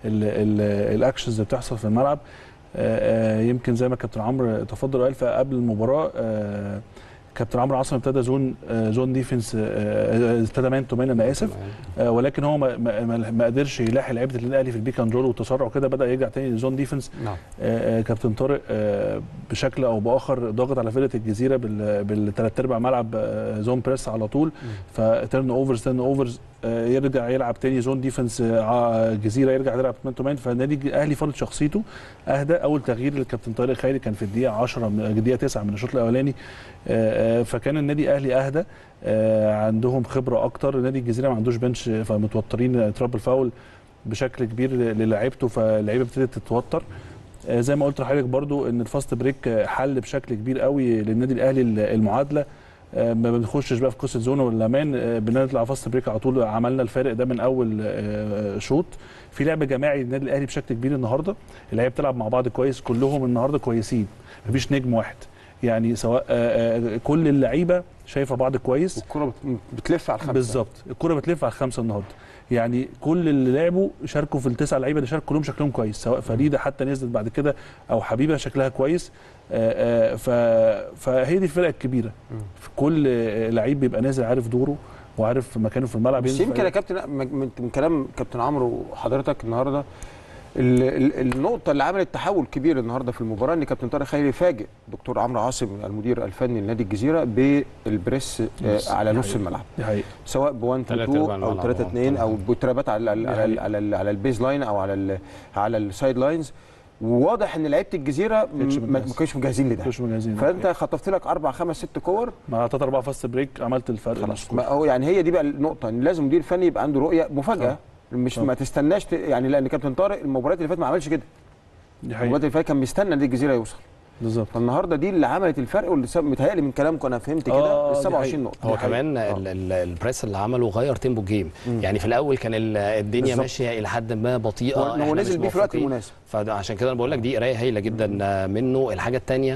الاكشنز اللي بتحصل في الملعب آه، آه، يمكن زي ما كابتن عمرو تفضل وقال فقبل المباراه آه، كابتن عمرو عاصم ابتدى زون آه، زون ديفنس آه، آه، ابتدى مان تو مان انا اسف آه، ولكن هو ما, ما, ما- ما قدرش يلاحق لعيبه النادي الاهلي في البيك اند رول والتسرع وكده بدا يرجع تاني لزون ديفنس نعم آه، آه، كابتن طارق آه، بشكل او باخر ضاغط على فرقه الجزيره بال- بالثلاث ارباع ملعب آه، زون بريس على طول فتيرن اوفرز تيرن اوفرز آه، يرجع يلعب تاني زون ديفنس آه، ع- الجزيره يرجع يلعب مان تو مان فالنادي الاهلي فرض شخصيته اهدى اول تغيير للكابتن طارق خيري كان في الدقيقه 10 من الدقيقه 9 من الشوط الاولاني آه، آه، فكان النادي الاهلي اهدى آه، عندهم خبره اكتر نادي الجزيره ما عندوش بنش فمتوترين ترابل فاول بشكل كبير للاعيبته فاللعيبه ابتدت تتوتر آه، زي ما قلت لحضرتك برضو ان الفاست بريك آه، حل بشكل كبير قوي للنادي الاهلي المعادله آه، ما بنخشش بقى في قصه زون ولا مان آه، بنطلع فاست بريك على طول عملنا الفارق ده من اول آه، شوط في لعب جماعي للنادي الاهلي بشكل كبير النهارده اللعيبه بتلعب مع بعض كويس كلهم النهارده كويسين مفيش نجم واحد يعني سواء آه، آه، كل اللعيبه شايفه بعض كويس والكره بت- بتلف على الخمسه بالظبط الكره بتلف على الخمسه النهارده يعني كل اللي لعبوا شاركوا في التسع لعيبه اللي شاركوا كلهم شكلهم كويس سواء فريده حتى نزلت بعد كده او حبيبه شكلها كويس آه، آه، ف- فهي دي الفرقه الكبيره في كل آه، لعيب بيبقى نازل عارف دوره وعارف مكانه في الملعب بس ينزل في يمكن يا كابتن من من كلام كابتن عمرو وحضرتك النهارده ال- ال- النقطة اللي عملت تحول كبير النهارده في المباراة ان كابتن طارق خيري فاجئ دكتور عمرو عاصم المدير الفني لنادي الجزيرة بالبريس آه، على نص الملعب دي حقيقه سواء ب 1 2 تلاتة 2 أرباع او الملعب، 3 آه، 2 او طبعاً. بترابات على ال- على ال- على ال- على البيز لاين او على ال على السايد لاينز وواضح ان لعيبه الجزيره كانتش م- ما مجهزة. ما كانوش مجهزين لده مش مجهزين فانت خطفت لك اربع خمس ست كور مع ثلاث اربع فاست بريك عملت الفرق خلاص السكور. ما هو يعني هي دي بقى النقطه ان لازم مدير فني يبقى عنده رؤيه مفاجاه مش صح. ما تستناش ت... يعني لان كابتن طارق المباريات اللي فاتت ما عملش كده دي المباريات حقيقه اللي فاتت كان مستنى نادي الجزيره يوصل بالظبط فالنهارده دي اللي عملت الفرق واللي سب- متهيألي من كلامكم انا فهمت آه، كده آه، ال دي 27 حقيقة. نقطه هو دي حقيقة. كمان آه. ال- ال- البريس اللي عمله غير تيمبو الجيم يعني في الاول كان ال- الدنيا بالظبط. ماشيه الى حد ما بطيئه هو- هو إحنا نزل مش بيه في الوقت موفقين. المناسب فعشان كده انا بقول لك دي قرايه هايله جدا آه، منه الحاجه الثانيه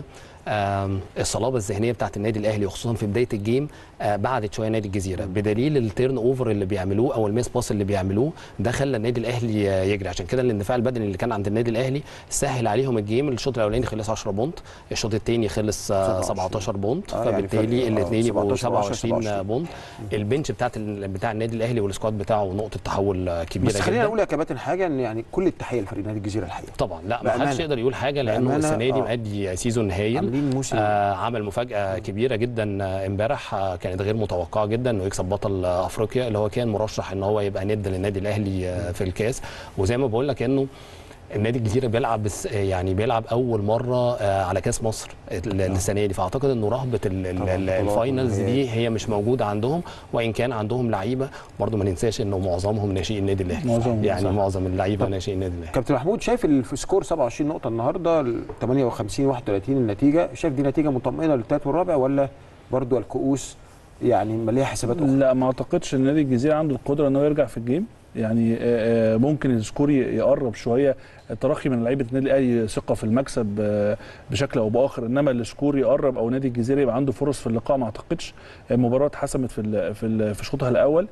آم، الصلابه الذهنيه بتاعت النادي الاهلي وخصوصا في بدايه الجيم آه، بعدت شويه نادي الجزيره بدليل التيرن اوفر اللي بيعملوه او الميس باس اللي بيعملوه ده خلى النادي الاهلي آه، يجري عشان كده الاندفاع البدني اللي كان عند النادي الاهلي سهل عليهم الجيم الشوط الاولاني خلص 10 بونت الشوط الثاني خلص آه، 17 بونت آه، يعني فبالتالي فرق- آه، الاثنين يبقوا 17 27 بونت البنش بتاعت ال- بتاع النادي الاهلي والسكواد بتاعه نقطه تحول آه، كبيره بس خلينا جدا نقول يا كباتن حاجه ان يعني كل التحيه لفريق نادي الجزيره الحقيقه طبعا لا ما بأمانة. حدش يقدر يقول حاجه لانه بأمانة، السنه دي آه. مأدي سيزون هايل عاملين موسم آه عمل مفاجاه كبيره جدا آه، امبارح آه كانت غير متوقعه جدا انه يكسب بطل آه، افريقيا اللي هو كان مرشح ان هو يبقى ند للنادي الاهلي آه في الكاس وزي ما بقول لك انه النادي الجزيره بيلعب بس يعني بيلعب اول مره آه، على كاس مصر ال- السنه دي فاعتقد انه رهبه ال- ال- طبعاً، ال- بطولات الفاينلز دي ونهائيات. هي مش موجوده عندهم وان كان عندهم لعيبه برضه ما ننساش انه معظمهم ناشئين النادي الاهلي معظمهم، يعني صح. معظم اللعيبه طب. ناشئين النادي الاهلي كابتن محمود شايف السكور 27 نقطه النهارده ال 58 31 النتيجه شايف دي نتيجه مطمئنه للثالث والرابع ولا برضو الكؤوس يعني مليها حسابات اخرى لا ما اعتقدش ان نادي الجزيره عنده القدره انه يرجع في الجيم يعني آه، آه، ممكن السكور ي- يقرب شويه الترقي من لعيبه النادي الاهلي ثقه في المكسب آه، بشكل او باخر انما السكور يقرب او نادي الجزيره يبقى عنده فرص في اللقاء ما اعتقدش المباراه اتحسمت في ال- في ال- في شوطها الاول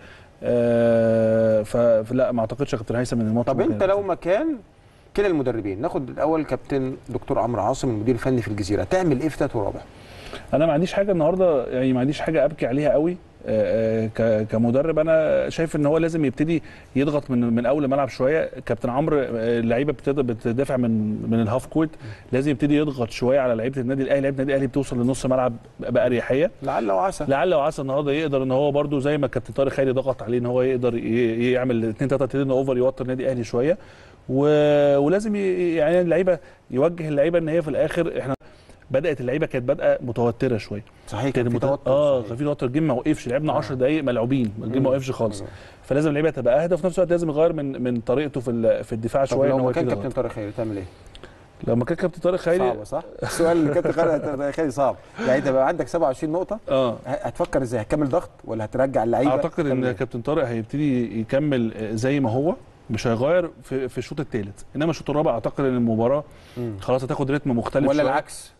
آه، ف- فلا ما اعتقدش يا كابتن هيثم ان الماتش طب ممكن انت يبقى لو مكان كلا المدربين ناخد الاول كابتن دكتور عمرو عاصم المدير الفني في الجزيره تعمل ايه في ثالث ورابع انا ما عنديش حاجه النهارده يعني ما عنديش حاجه ابكي عليها قوي آه، آه، ك- كمدرب انا شايف ان هو لازم يبتدي يضغط من من اول الملعب شويه كابتن عمرو آه، اللعيبه بتقدر بتدافع من من الهاف كورت لازم يبتدي يضغط شويه على لعيبه النادي الاهلي لعيبه النادي الاهلي بتوصل لنص ملعب باريحيه لعل وعسى لعل وعسى النهارده يقدر ان هو برده زي ما كابتن طارق خيري ضغط عليه ان هو يقدر ي- يعمل 2 3 تيرن اوفر يوتر النادي الاهلي شويه و... ولازم ي... يعني اللعيبه يوجه اللعيبه ان هي في الاخر احنا بدات اللعيبه كانت بادئه متوتره شويه صحيح كان كان في مت... توتر اه صحيح. كان في توتر الجيم ما وقفش لعبنا آه. 10 دقائق ملعوبين الجيم ما وقفش خالص فلازم اللعيبه تبقى اهدى وفي نفس الوقت لازم يغير من من طريقته في ال... في الدفاع طب شويه ان لو هو مكان يبتدي كابتن يضغط. طارق خيري تعمل ايه؟ لما كان كابتن طارق خيري صعبه صح؟ السؤال اللي كابتن طارق خيري صعب يعني انت بقى عندك 27 نقطه اه ه- هتفكر ازاي؟ هتكمل ضغط ولا هترجع اللعيبه؟ اعتقد تعمل ان إيه؟ كابتن طارق هيبتدي يكمل زي ما هو مش هيغير في, في الشوط الثالث انما الشوط الرابع اعتقد ان المباراه مم. خلاص هتاخد رتم مختلف ولا شوية. العكس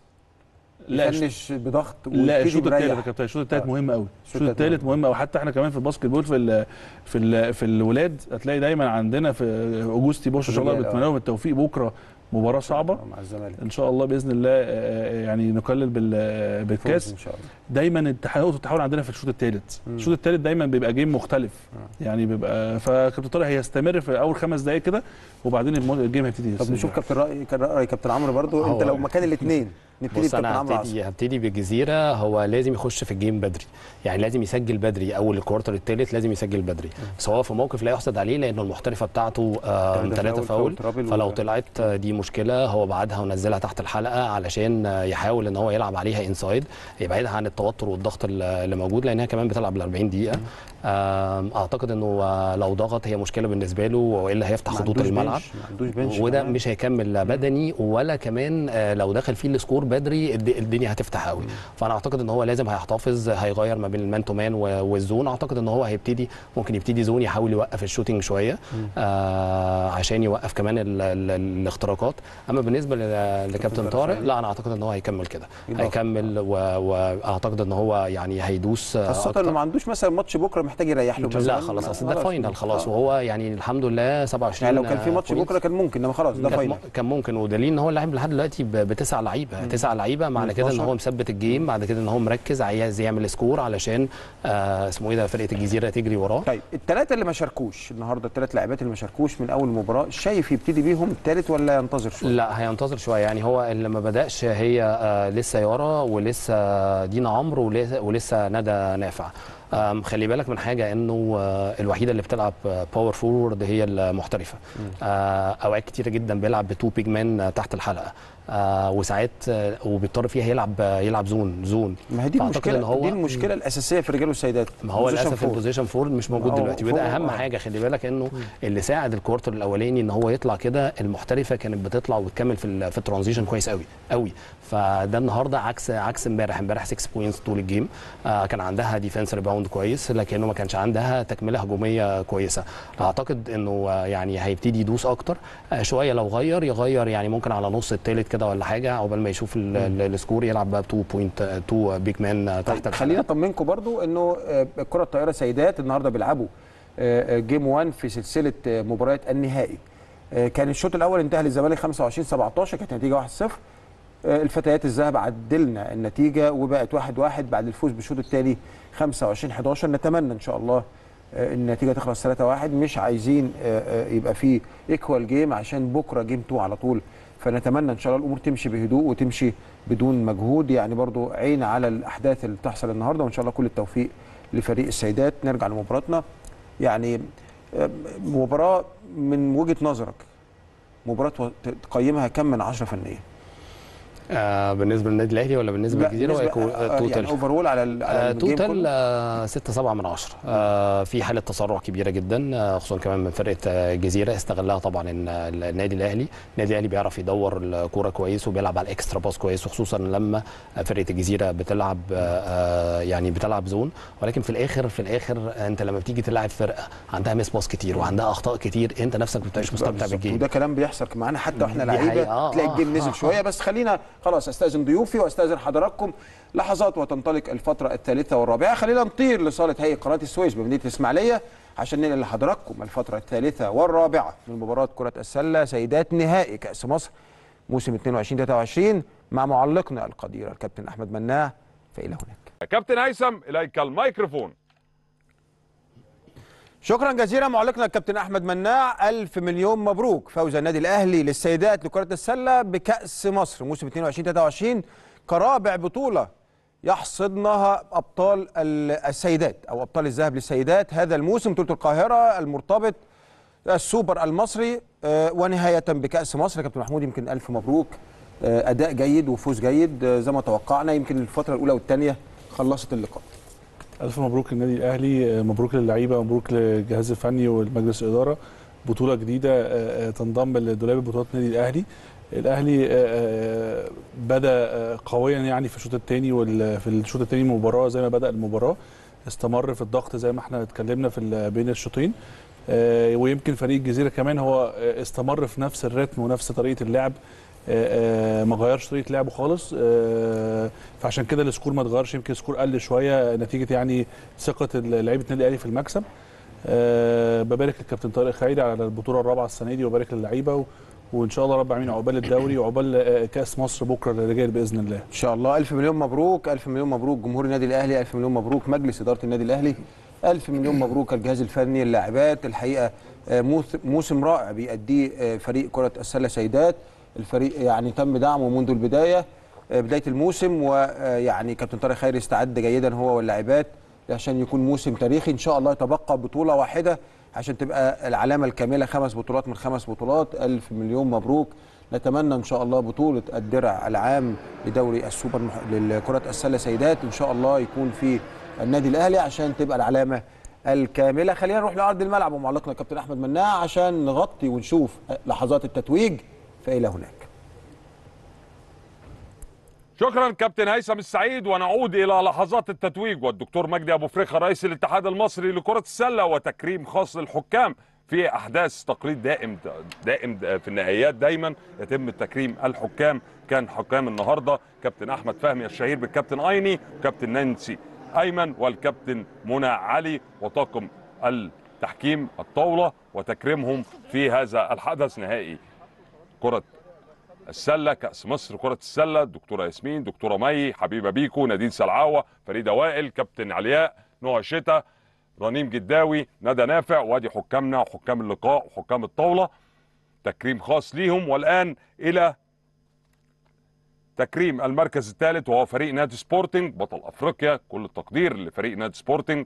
لا يفنش بضغط لا ويبتدي الشوط الثالث يا مريح. كابتن الشوط الثالث آه. مهم قوي الشوط التالت الثالث مهم. مهم قوي حتى احنا كمان في الباسكت بول في ال في ال في الولاد هتلاقي دايما عندنا في اوجوستي بوش ان شاء الله الرجال، آه. بنتمنى لهم التوفيق بكره مباراه صعبه مع الزمالك ان شاء الله باذن الله آه، يعني نقلل بال- فوز بالكاس ان شاء الله دايما التحول نقطه التحول عندنا في الشوط الثالث مم. الشوط الثالث دايما بيبقى جيم مختلف يعني بيبقى فكابتن طارق هيستمر في اول خمس دقائق كده وبعدين المو- الجيم هيبتدي طب يستمر. نشوف كابتن راي كان راي كابتن عمرو برضو هو- انت لو مكان الاثنين نبتدي بص بكابتن انا عمرو عاصم هبتدي هبتدي بالجزيره هو لازم يخش في الجيم بدري يعني لازم يسجل بدري اول الكوارتر الثالث لازم يسجل بدري بس هو في موقف لا يحسد عليه لانه المحترفه بتاعته تلاتة ثلاثه فاول، فاول فاول ترابل فلو و- طلعت آه، دي مشكله هو بعدها ونزلها تحت الحلقه علشان آه، يحاول ان هو يلعب عليها انسايد يبعدها عن التوتر والضغط ال- اللي موجود لانها كمان بتلعب ال 40 دقيقه آم، اعتقد انه آه، لو ضغط هي مشكله بالنسبه له والا هيفتح ما خطوط عندوش الملعب بنش، ما عندوش بنش وده كمان. مش هيكمل لا بدني ولا كمان آه، لو دخل فيه السكور بدري الد- الدنيا هتفتح قوي فانا اعتقد ان هو لازم هيحتفظ هيغير ما بين المان تو مان و- والزون اعتقد ان هو هيبتدي ممكن يبتدي زون يحاول يوقف الشوتينج شويه آه عشان يوقف كمان ال ال الاختراقات اما بالنسبه ل- لكابتن طارق لا انا اعتقد ان هو هيكمل كده يضغط. هيكمل و- واعتقد ان هو يعني هيدوس آه، خاصة أكتر. انه ما عندوش مثلا ماتش بكره محتاج يريح له مثلا لا خلاص اصل ده فاينل خلاص آه. وهو يعني الحمد لله 27 يعني لو كان في آه، ماتش points. بكره كان ممكن انما خلاص ده كان فاينل م- كان ممكن ودليل ان هو لاعب لحد دلوقتي ب- بتسع لعيبه تسع لعيبه معنى كده ان 15. هو مثبت الجيم بعد كده ان هو مركز عايز يعمل سكور علشان آه اسمه ايه ده فرقه الجزيره تجري وراه طيب الثلاثة اللي ما شاركوش النهارده الثلاث لاعبات اللي ما شاركوش من اول المباراة شايف يبتدي بيهم الثالث ولا ينتظر شوية؟ لا هينتظر شويه يعني هو اللي ما بداش هي آه لسه يارا ولسه دينا عمرو ولسه, ولسه ندى نافع آم، خلي بالك من حاجه انه آه، الوحيده اللي بتلعب باور فورورد هي المحترفه آه، اوقات كتيره جدا بيلعب بتو بيج مان تحت الحلقه آه، وساعات آه، وبيضطر فيها يلعب يلعب زون زون ما هي دي فأعتقد المشكلة إن هو- دي المشكلة الأساسية في الرجال والسيدات ما هو Position للاسف forward. البوزيشن فورد مش موجود ما هو دلوقتي وده فوق- اهم آه. حاجه خلي بالك انه اللي ساعد الكوارتر الاولاني ان هو يطلع كده المحترفه كانت بتطلع وتكمل في ال- في الترانزيشن كويس قوي قوي فده النهارده عكس عكس امبارح امبارح 6 بوينتس طول الجيم آه كان عندها ديفense ريباوند راوند كويس لكنه ما كانش عندها تكمله هجوميه كويسه اعتقد انه آه، يعني هيبتدي يدوس اكتر آه، شويه لو غير يغير يعني ممكن على نص الثالث كده ولا حاجه عقبال ما يشوف ال- ال- السكور يلعب بقى 2 بوينت 2 بيج مان آه، تحت طيب خلينا اطمنكم برضو انه آه، الكره الطائره سيدات النهارده بيلعبوا آه، آه، جيم 1 في سلسله آه، مباريات النهائي آه، كان الشوط الاول انتهى للزمالك 25 17 كانت النتيجه 1-0 آه، الفتيات الذهب عدلنا النتيجه وبقت 1-1 بعد الفوز بالشوط الثاني 25 11 نتمنى ان شاء الله آه، النتيجه تخلص 3-1 مش عايزين آه، آه، يبقى في ايكوال جيم عشان بكره جيم 2 على طول فنتمنى ان شاء الله الامور تمشي بهدوء وتمشي بدون مجهود يعني برضو عين على الاحداث اللي بتحصل النهارده وان شاء الله كل التوفيق لفريق السيدات نرجع لمباراتنا يعني آه، مباراه من وجهه نظرك مباراه و- تقيمها كم من عشرة فنيا آه بالنسبه للنادي الاهلي ولا بالنسبه للجزيره بالنسبة- ولا آه، توتال يعني اوفرول على ال- على آه، الجيم توتال كله؟ 6 7 من 10 آه في حاله تسرع كبيره جدا آه خصوصا كمان من فرقه آه، الجزيره استغلها طبعا إن النادي الاهلي النادي الاهلي بيعرف يدور الكوره كويس وبيلعب على الاكسترا باس كويس وخصوصا لما فرقه الجزيره بتلعب آه، آه يعني بتلعب زون ولكن في الاخر في الاخر انت لما بتيجي تلعب فرقه عندها ميس باس كتير وعندها اخطاء كتير انت نفسك ما بتبقاش مستمتع بالظبط. بالجيم وده كلام بيحصل معانا حتى واحنا دي لعيبه حقيقة. آه، تلاقي آه، الجيم آه، نزل آه. شويه بس خلينا خلاص استاذن ضيوفي واستاذن حضراتكم لحظات وتنطلق الفتره الثالثه والرابعه خلينا نطير لصاله هيئه قناه السويس بمدينه الاسماعيليه عشان ننقل لحضراتكم الفتره الثالثه والرابعه من مباراه كره السله سيدات نهائي كاس مصر موسم 22 23 مع معلقنا القدير الكابتن احمد مناع فالى هناك كابتن هيثم اليك الميكروفون شكرا جزيلا معلقنا الكابتن احمد مناع الف مليون مبروك فوز النادي الاهلي للسيدات لكره السله بكاس مصر موسم 22 23 كرابع بطوله يحصدنها ابطال ال- السيدات او ابطال الذهب للسيدات هذا الموسم بطوله القاهره المرتبط السوبر المصري آه، ونهايه بكاس مصر كابتن محمود يمكن الف مبروك آه، اداء جيد وفوز جيد آه، زي ما توقعنا يمكن الفتره الاولى والثانيه خلصت اللقاء الف مبروك للنادي الاهلي مبروك للعيبه مبروك للجهاز الفني والمجلس الاداره بطوله جديده آه، آه، تنضم لدولاب بطولات النادي الاهلي الاهلي آه، آه، بدا آه، قويا يعني في الشوط الثاني وفي الشوط الثاني المباراه زي ما بدا المباراه استمر في الضغط زي ما احنا اتكلمنا في ال- بين الشوطين آه، ويمكن فريق الجزيره كمان هو آه، استمر في نفس الريتم ونفس طريقه اللعب آه، آه، ما غيرش طريقه لعبه خالص آه، فعشان كده السكور ما اتغيرش يمكن السكور قل شويه نتيجه يعني ثقه لعيبه النادي الاهلي في المكسب أه ببارك للكابتن طارق خيري على البطوله الرابعه السنه دي وبارك للعيبه و... وان شاء الله رب العالمين عقبال الدوري وعقبال آه، كاس مصر بكره اللي جاي باذن الله ان شاء الله الف مليون مبروك الف مليون مبروك جمهور النادي الاهلي الف مليون مبروك مجلس اداره النادي الاهلي الف مليون مبروك الجهاز الفني اللاعبات الحقيقه آه، موس- موسم رائع بيأديه آه، فريق كره السله سيدات الفريق يعني تم دعمه منذ البدايه آه، بدايه الموسم ويعني كابتن طارق خيري استعد جيدا هو واللاعبات عشان يكون موسم تاريخي ان شاء الله يتبقى بطوله واحده عشان تبقى العلامه الكامله خمس بطولات من خمس بطولات الف مليون مبروك نتمنى ان شاء الله بطوله الدرع العام لدوري السوبر مح... لكره السله سيدات ان شاء الله يكون في النادي الاهلي عشان تبقى العلامه الكامله خلينا نروح لارض الملعب ومعلقنا كابتن احمد مناع عشان نغطي ونشوف لحظات التتويج فالى هناك شكرا كابتن هيثم السعيد ونعود الى لحظات التتويج والدكتور مجدي ابو فريخه رئيس الاتحاد المصري لكره السله وتكريم خاص للحكام في احداث تقليد دائم دائم في النهائيات دايما يتم تكريم الحكام كان حكام النهارده كابتن احمد فهمي الشهير بالكابتن ايني وكابتن نانسي ايمن والكابتن منى علي وطاقم التحكيم الطاوله وتكريمهم في هذا الحدث نهائي كره السله كاس مصر كره السله الدكتوره ياسمين دكتوره مي حبيبه بيكو نادين سلعاوه فريده وائل كابتن علياء نوع شتا رنيم جداوي ندى نافع وادي حكامنا وحكام اللقاء وحكام الطاوله تكريم خاص ليهم والان الى تكريم المركز الثالث وهو فريق نادي سبورتنج بطل افريقيا كل التقدير لفريق نادي سبورتنج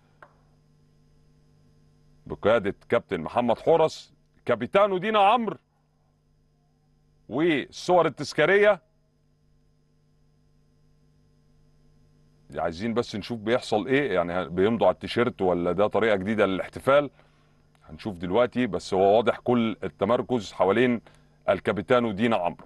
بقياده كابتن محمد حورس كابيتانو دينا عمرو والصور التذكاريه عايزين بس نشوف بيحصل ايه يعني بيمضوا على التيشيرت ولا ده طريقه جديده للاحتفال هنشوف دلوقتي بس هو واضح كل التمركز حوالين الكابيتانو دينا عمرو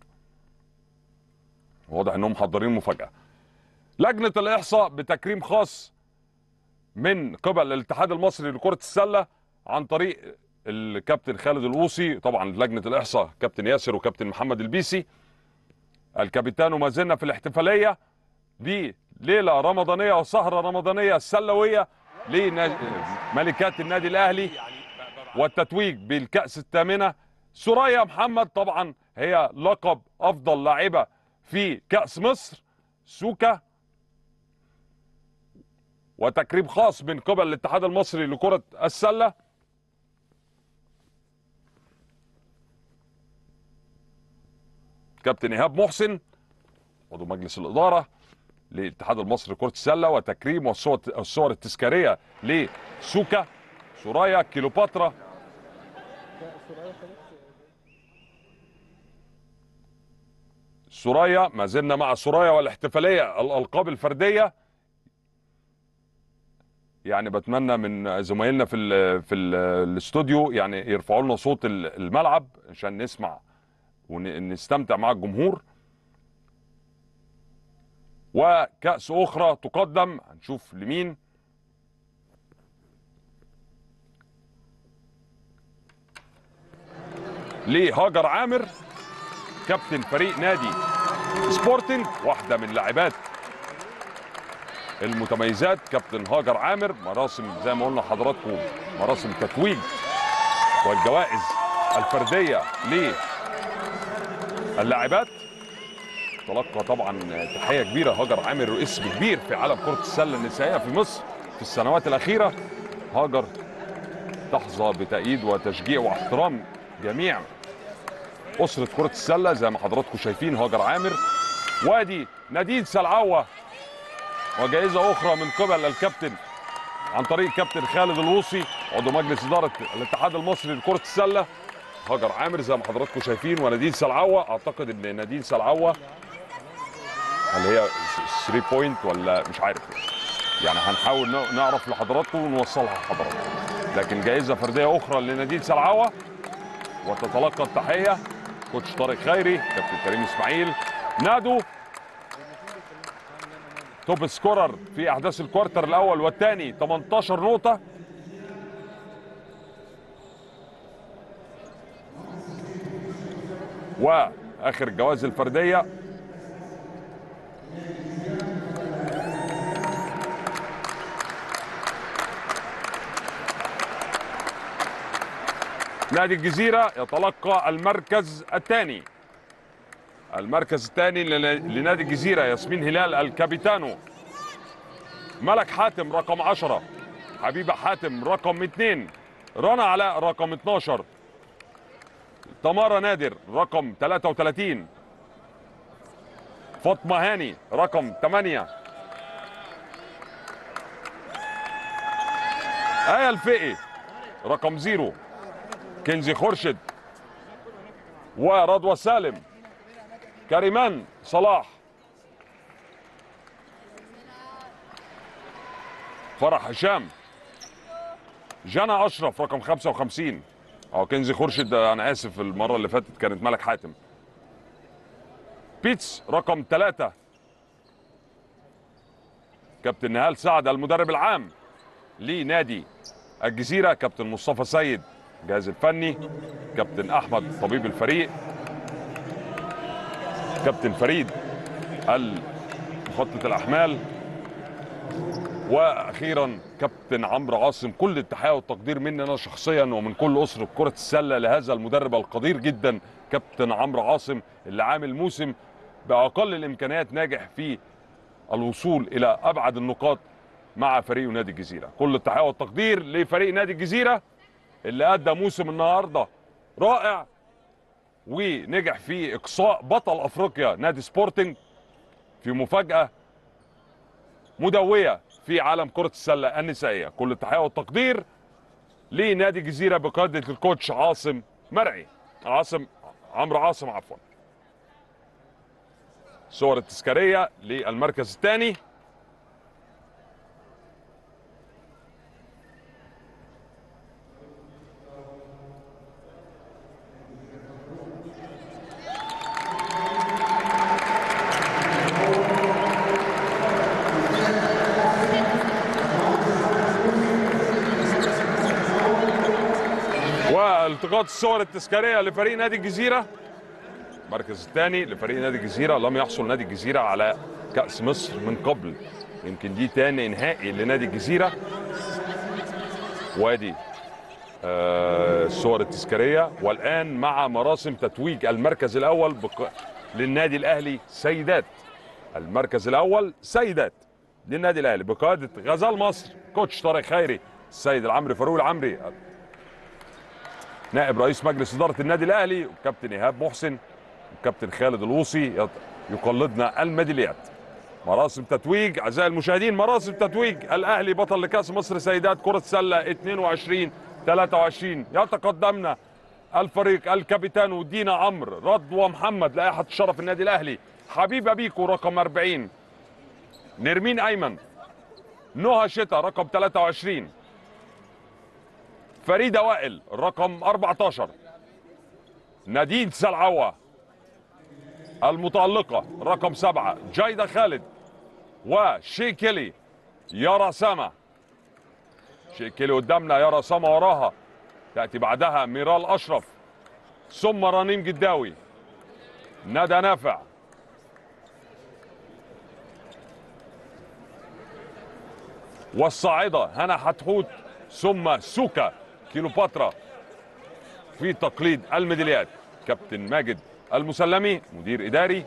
واضح انهم محضرين مفاجاه لجنه الاحصاء بتكريم خاص من قبل الاتحاد المصري لكره السله عن طريق الكابتن خالد الوصي طبعا لجنه الاحصاء كابتن ياسر وكابتن محمد البيسي الكابتن وما زلنا في الاحتفاليه دي ليله رمضانيه وسهره رمضانيه سلويه لملكات النادي الاهلي والتتويج بالكاس الثامنه سوريا محمد طبعا هي لقب افضل لاعبه في كاس مصر سوكا وتكريم خاص من قبل الاتحاد المصري لكره السله كابتن ايهاب محسن عضو مجلس الاداره للاتحاد المصري لكره السله وتكريم والصور الصور التذكاريه لسوكا سورايا كيلوباترا سورايا ما زلنا مع سورايا والاحتفاليه الالقاب الفرديه يعني بتمنى من زمايلنا في ال في ال الاستوديو يعني يرفعوا لنا صوت الملعب عشان نسمع ونستمتع مع الجمهور وكأس أخرى تقدم هنشوف لمين لهاجر عامر كابتن فريق نادي سبورتنج واحدة من لاعبات المتميزات كابتن هاجر عامر مراسم زي ما قلنا حضراتكم مراسم تتويج والجوائز الفردية للاعبات تلقى طبعا تحية كبيرة هاجر عامر اسم كبير في عالم كرة السلة النسائية في مصر في السنوات الأخيرة هاجر تحظى بتأييد وتشجيع واحترام جميع أسرة كرة السلة زي ما حضراتكم شايفين هاجر عامر وادي نادين سلعوة وجائزة أخرى من قبل الكابتن عن طريق كابتن خالد الوصي عضو مجلس إدارة الاتحاد المصري لكرة السلة هاجر عامر زي ما حضراتكم شايفين ونادين سلعوة أعتقد إن نادين سلعوة هل هي 3 بوينت ولا مش عارف يعني هنحاول نعرف لحضراتكم ونوصلها لحضراتكم لكن جائزة فردية أخرى لنادين سلعوة وتتلقى التحية كوتش طارق خيري كابتن كريم إسماعيل نادو توب سكورر في احداث الكوارتر الاول والثاني 18 نقطه واخر الجوائز الفرديه نادي الجزيره يتلقى المركز الثاني المركز الثاني لنادي الجزيرة ياسمين هلال الكابيتانو ملك حاتم رقم 10 حبيبة حاتم رقم 2 رنا علاء رقم 12 تمارا نادر رقم 33 فاطمة هاني رقم 8 آية الفقي رقم 0 كنزي خورشد ورضوى سالم كريمان صلاح فرح هشام جنى اشرف رقم 55 اه كنزي خورشيد انا اسف المره اللي فاتت كانت ملك حاتم بيتس رقم ثلاثة كابتن نهال سعد المدرب العام لنادي الجزيرة كابتن مصطفى سيد الجهاز الفني كابتن أحمد طبيب الفريق كابتن فريد مخطط الأحمال واخيرا كابتن عمرو عاصم كل التحيه والتقدير مني انا شخصيا ومن كل اسره كره السله لهذا المدرب القدير جدا كابتن عمرو عاصم اللي عامل موسم باقل الامكانيات ناجح في الوصول الى ابعد النقاط مع فريق نادي الجزيره كل التحيه والتقدير لفريق نادي الجزيره اللي ادى موسم النهارده رائع ونجح في اقصاء بطل افريقيا نادي سبورتنج في مفاجاه مدويه في عالم كرة السلة النسائية كل التحية والتقدير لنادي الجزيرة بقيادة الكوتش عاصم مرعي عاصم عمرو عاصم عفوا صور التذكارية للمركز الثاني التقاط الصور التذكاريه لفريق نادي الجزيره المركز الثاني لفريق نادي الجزيره لم يحصل نادي الجزيره على كاس مصر من قبل يمكن دي تاني نهائي لنادي الجزيره وادي آه، الصور التذكاريه والان مع مراسم تتويج المركز الاول بق... للنادي الاهلي سيدات المركز الاول سيدات للنادي الاهلي بقياده غزال مصر كوتش طارق خيري السيد العمري فاروق العمري نائب رئيس مجلس اداره النادي الاهلي والكابتن ايهاب محسن والكابتن خالد الوصي يط- يقلدنا الميداليات مراسم تتويج اعزائي المشاهدين مراسم تتويج الاهلي بطل لكاس مصر سيدات كره سله 22 23 يتقدمنا الفريق الكابيتانو دينا عمرو رضوى محمد لائحه الشرف النادي الاهلي حبيبه بيكو رقم 40 نرمين ايمن نهى شتا رقم 23 فريده وائل رقم 14 نادين سلعوه المتألقة رقم سبعة جايدة خالد وشي كيلي يارا سما شي كيلي قدامنا يارا سما وراها تأتي بعدها ميرال أشرف ثم رنيم جداوي ندى نافع والصاعدة هنا حتحوت ثم سوكا كيلوباترا في تقليد الميداليات كابتن ماجد المسلمي مدير اداري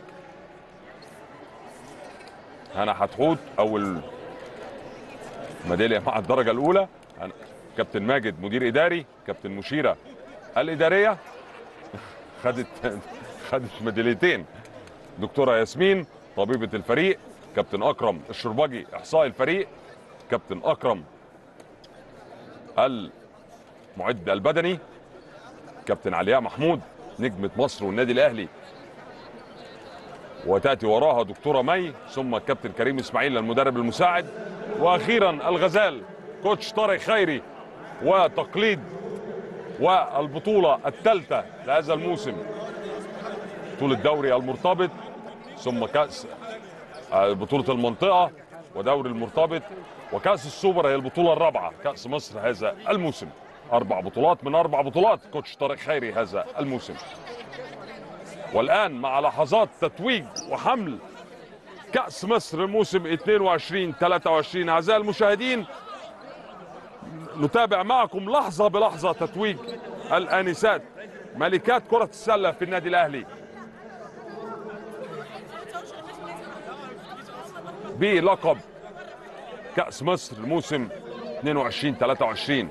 هنا حتحوت اول ميداليه مع الدرجه الاولى هنا كابتن ماجد مدير اداري كابتن مشيره الاداريه خدت خدت ميداليتين دكتوره ياسمين طبيبه الفريق كابتن اكرم الشربجي احصائي الفريق كابتن اكرم المعد البدني كابتن علياء محمود نجمة مصر والنادي الأهلي وتأتي وراها دكتورة مي ثم الكابتن كريم إسماعيل المدرب المساعد وأخيرا الغزال كوتش طارق خيري وتقليد والبطولة الثالثة لهذا الموسم بطولة الدوري المرتبط ثم كأس آه، بطولة المنطقة ودوري المرتبط وكأس السوبر هي البطولة الرابعة كأس مصر هذا الموسم أربع بطولات من أربع بطولات كوتش طارق خيري هذا الموسم والآن مع لحظات تتويج وحمل كأس مصر الموسم 22 23 أعزائي المشاهدين نتابع معكم لحظة بلحظة تتويج الآنسات ملكات كرة السلة في النادي الأهلي بلقب كأس مصر الموسم 22 23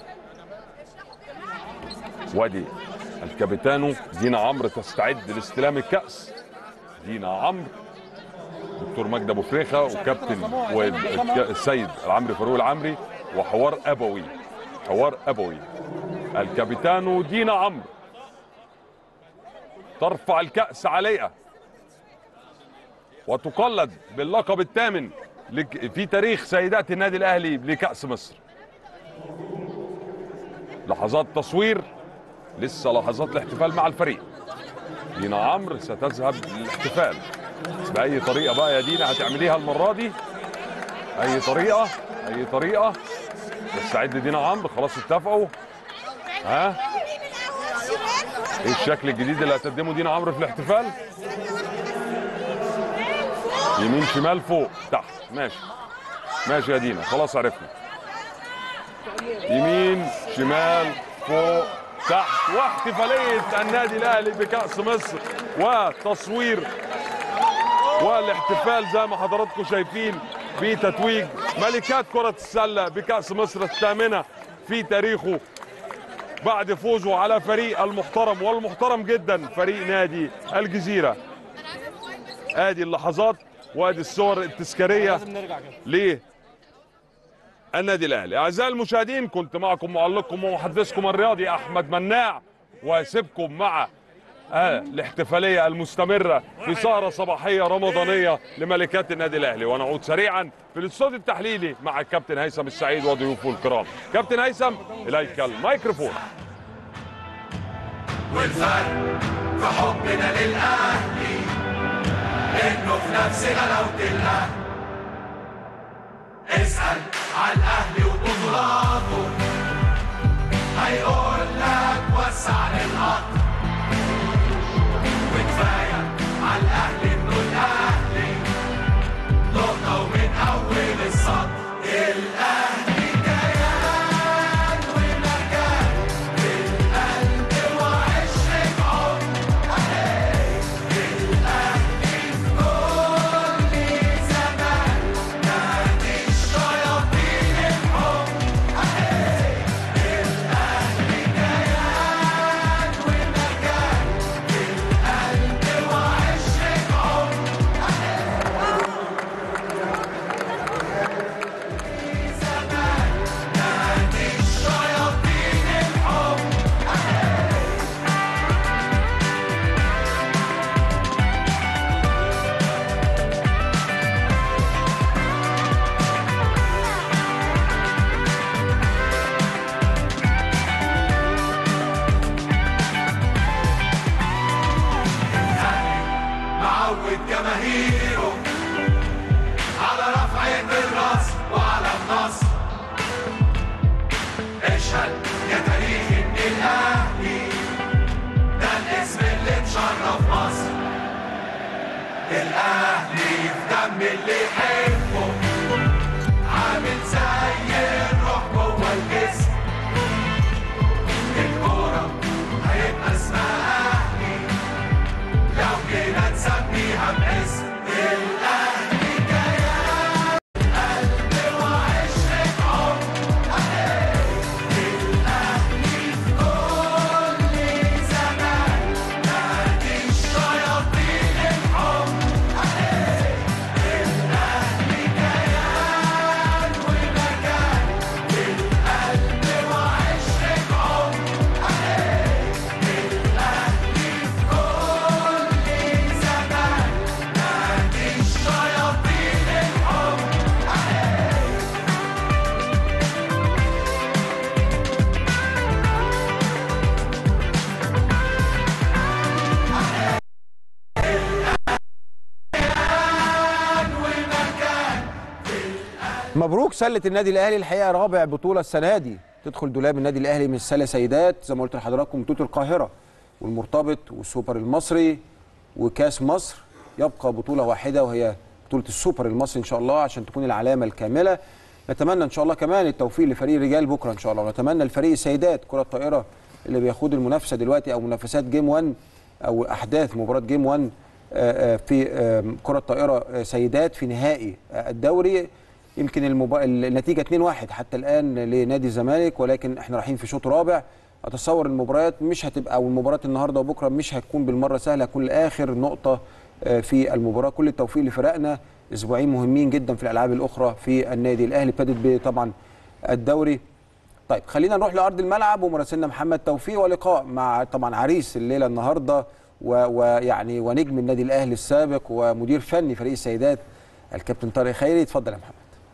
وادي الكابيتانو دينا عمرو تستعد لاستلام الكأس دينا عمرو دكتور مجدي ابو فريخه وكابتن والسيد العمري فاروق العمري وحوار ابوي حوار ابوي الكابيتانو دينا عمرو ترفع الكأس عليها وتقلد باللقب الثامن لك- في تاريخ سيدات النادي الاهلي لكأس مصر لحظات تصوير لسه لحظات الاحتفال مع الفريق دينا عمرو ستذهب للاحتفال بأي طريقة بقى يا دينا هتعمليها المرة دي أي طريقة أي طريقة تستعد دينا عمرو خلاص اتفقوا ها ايه الشكل الجديد اللي هتقدمه دينا عمرو في الاحتفال يمين شمال فوق تحت ماشي ماشي يا دينا خلاص عرفنا يمين شمال فوق تحت واحتفالية النادي الأهلي بكأس مصر وتصوير والاحتفال زي ما حضراتكم شايفين بتتويج ملكات كرة السلة بكأس مصر الثامنة في تاريخه بعد فوزه على فريق المحترم والمحترم جدا فريق نادي الجزيرة ادي اللحظات وادي الصور التذكارية ليه النادي الاهلي اعزائي المشاهدين كنت معكم معلقكم ومحدثكم الرياضي احمد مناع واسيبكم مع آه الاحتفاليه المستمره في سهره صباحيه رمضانيه لملكات النادي الاهلي ونعود سريعا في الاستوديو التحليلي مع الكابتن هيثم السعيد وضيوفه الكرام كابتن هيثم اليك الميكروفون والفرق في حبنا للأهلي إنه في نفس غلاوة الأهل اسأل على الأهلي وبطولاته هيقول لك وسع للأهل الاهلي في دم اللي يحبه عامل زي الروح جوه الجسم الكورة هيبقى اسمها اهلي لو جينا نسميها باسم الاهلي كيان قلب وعشرة عمر الاهلي في كل زمان نادي الشياطين الحمر الاهلي كيان ومكان القلب وعشرة عمر الاهلي في كل زمان نادي الشياطين الحمر مبروك سله النادي الاهلي الحقيقه رابع بطوله السنه دي تدخل دولاب النادي الاهلي من السله سيدات زي ما قلت لحضراتكم بطوله القاهره والمرتبط والسوبر المصري وكاس مصر يبقى بطوله واحده وهي بطوله السوبر المصري ان شاء الله عشان تكون العلامه الكامله نتمنى ان شاء الله كمان التوفيق لفريق الرجال بكره ان شاء الله ونتمنى لفريق السيدات كره الطائره اللي بيخوض المنافسه دلوقتي او منافسات جيم 1 او احداث مباراه جيم 1 آه، آه، في آه، كره الطائره آه، سيدات في نهائي آه، الدوري يمكن المبا... النتيجه 2-1 حتى الان لنادي الزمالك ولكن احنا رايحين في شوط رابع اتصور المباريات مش هتبقى او المباراه النهارده وبكره مش هتكون بالمره سهله هتكون لاخر نقطه آه، في المباراه كل التوفيق لفرقنا اسبوعين مهمين جدا في الالعاب الاخرى في النادي الاهلي ابتدت طبعا الدوري طيب خلينا نروح لارض الملعب ومراسلنا محمد توفيق ولقاء مع طبعا عريس الليله النهارده و- ويعني ونجم النادي الاهلي السابق ومدير فني فريق السيدات الكابتن طارق خيري اتفضل يا محمد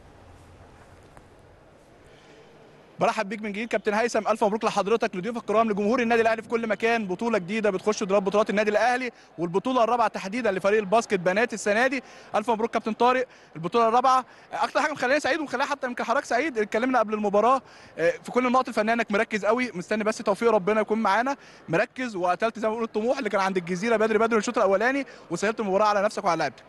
برحب بيك من جديد كابتن هيثم الف مبروك لحضرتك لضيوف الكرام لجمهور النادي الاهلي في كل مكان بطوله جديده بتخش دولاب بطولات النادي الاهلي والبطوله الرابعه تحديدا لفريق الباسكت بنات السنه دي الف مبروك كابتن طارق البطوله الرابعه اكتر حاجه مخليني سعيد ومخليها حتى يمكن حضرتك سعيد اتكلمنا قبل المباراه آه، في كل النقط الفنيه انك مركز قوي مستني بس توفيق ربنا يكون معانا مركز وقتلت زي ما بنقول الطموح اللي كان عند الجزيره بدري بدري الشوط الاولاني وسهلت المباراه على نفسك وعلى لعبتك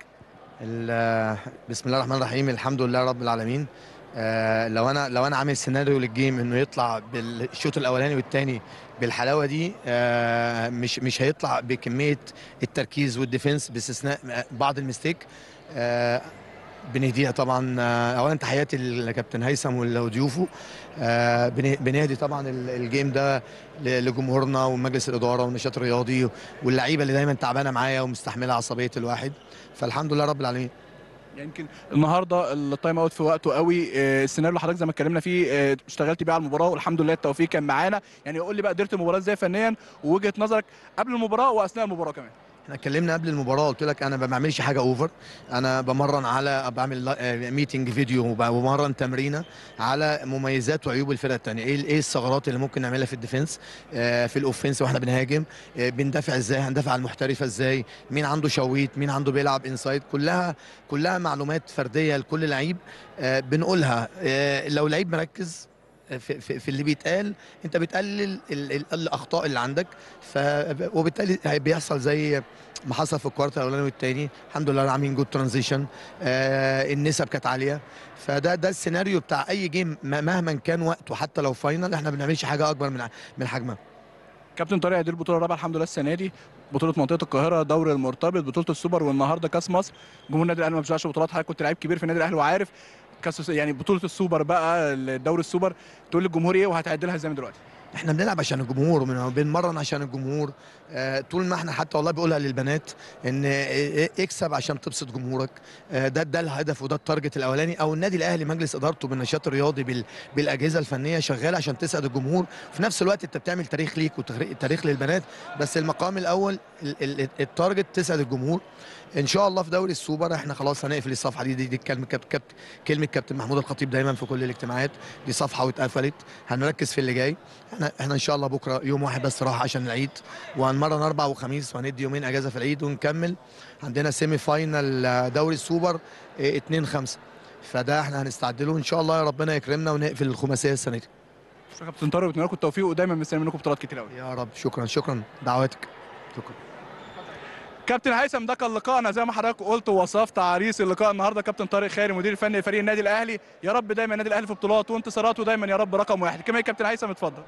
ال- بسم الله الرحمن الرحيم الحمد لله رب العالمين آه، لو انا لو انا عامل سيناريو للجيم انه يطلع بالشوط الاولاني والثاني بالحلاوه دي آه، مش مش هيطلع بكميه التركيز والديفنس باستثناء بعض المستيك آه، بنهديها طبعا آه، اولا تحياتي للكابتن هيثم وضيوفه آه، بن- بنهدي طبعا ال- الجيم ده ل- لجمهورنا ومجلس الاداره والنشاط الرياضي واللعيبه اللي دايما تعبانه معايا ومستحمله عصبيه الواحد فالحمد لله رب العالمين يعني يمكن النهارده التايم اوت في وقته قوي آه، السيناريو اللي حضرتك زي ما اتكلمنا فيه آه، اشتغلت بيه على المباراه والحمد لله التوفيق كان معانا يعني قول لي بقى قدرت المباراه ازاي فنيا ووجهه نظرك قبل المباراه واثناء المباراه كمان احنا اتكلمنا قبل المباراه قلت لك انا ما بعملش حاجه اوفر انا بمرن على بعمل ميتنج فيديو وبمرن تمرينه على مميزات وعيوب الفرقه الثانيه ايه ايه الثغرات اللي ممكن نعملها في الديفنس آه، في الاوفنس واحنا بنهاجم آه، بندافع ازاي هندافع على المحترفه ازاي مين عنده شويت مين عنده بيلعب انسايد كلها كلها معلومات فرديه لكل لعيب آه، بنقولها آه، لو لعيب مركز في, في, في اللي بيتقال انت بتقلل ال- ال- الاخطاء اللي عندك ف وبالتالي هي- بيحصل زي ما حصل في الكوارتر الاولاني والثاني الحمد لله عاملين جود ترانزيشن آه النسب كانت عاليه فده ده السيناريو بتاع اي جيم م- مهما كان وقته حتى لو فاينل احنا ما بنعملش حاجه اكبر من من حجمها كابتن طارق دي البطوله الرابعه الحمد لله السنه دي بطوله منطقه القاهره دوري المرتبط بطوله السوبر والنهارده كاس مصر جمهور النادي الاهلي ما بيشجعش بطولات حضرتك كنت لعيب كبير في النادي الاهلي وعارف كاس يعني بطوله السوبر بقى الدوري السوبر تقول للجمهور ايه وهتعدلها ازاي من دلوقتي احنا بنلعب عشان الجمهور وبن- بنمرن عشان الجمهور آه، طول ما احنا حتى والله بقولها للبنات ان آه، اكسب عشان تبسط جمهورك آه، ده ده الهدف وده التارجت الاولاني او النادي الاهلي مجلس ادارته بالنشاط الرياضي بال- بالاجهزه الفنيه شغاله عشان تسعد الجمهور في نفس الوقت انت بتعمل تاريخ ليك وتاريخ للبنات بس المقام الاول ال- ال- التارجت تسعد الجمهور ان شاء الله في دوري السوبر احنا خلاص هنقفل الصفحه دي دي, دي كلمه كابت كابت كلمه كابتن محمود الخطيب دايما في كل الاجتماعات دي صفحه واتقفلت هنركز في اللي جاي احنا احنا ان شاء الله بكره يوم واحد بس راحه عشان العيد وهنمرن اربع وخميس وهندي يومين اجازه في العيد ونكمل عندنا سيمي فاينل آه، دوري السوبر 2 5 فده احنا هنستعد له ان شاء الله يا ربنا يكرمنا ونقفل الخماسيه السنه دي شكرا كابتن طارق بتمنى لكم التوفيق ودايما مستني منكم بطولات كتير قوي يا رب شكرا شكرا دعواتك شكرا كابتن هيثم ده كان لقائنا زي ما حضرتك قلت ووصفت عريس اللقاء النهارده كابتن طارق خيري مدير الفني لفريق النادي الاهلي يا رب دايما النادي الاهلي في بطولات وانتصاراته دايما يا رب رقم واحد كمان كابتن هيثم اتفضل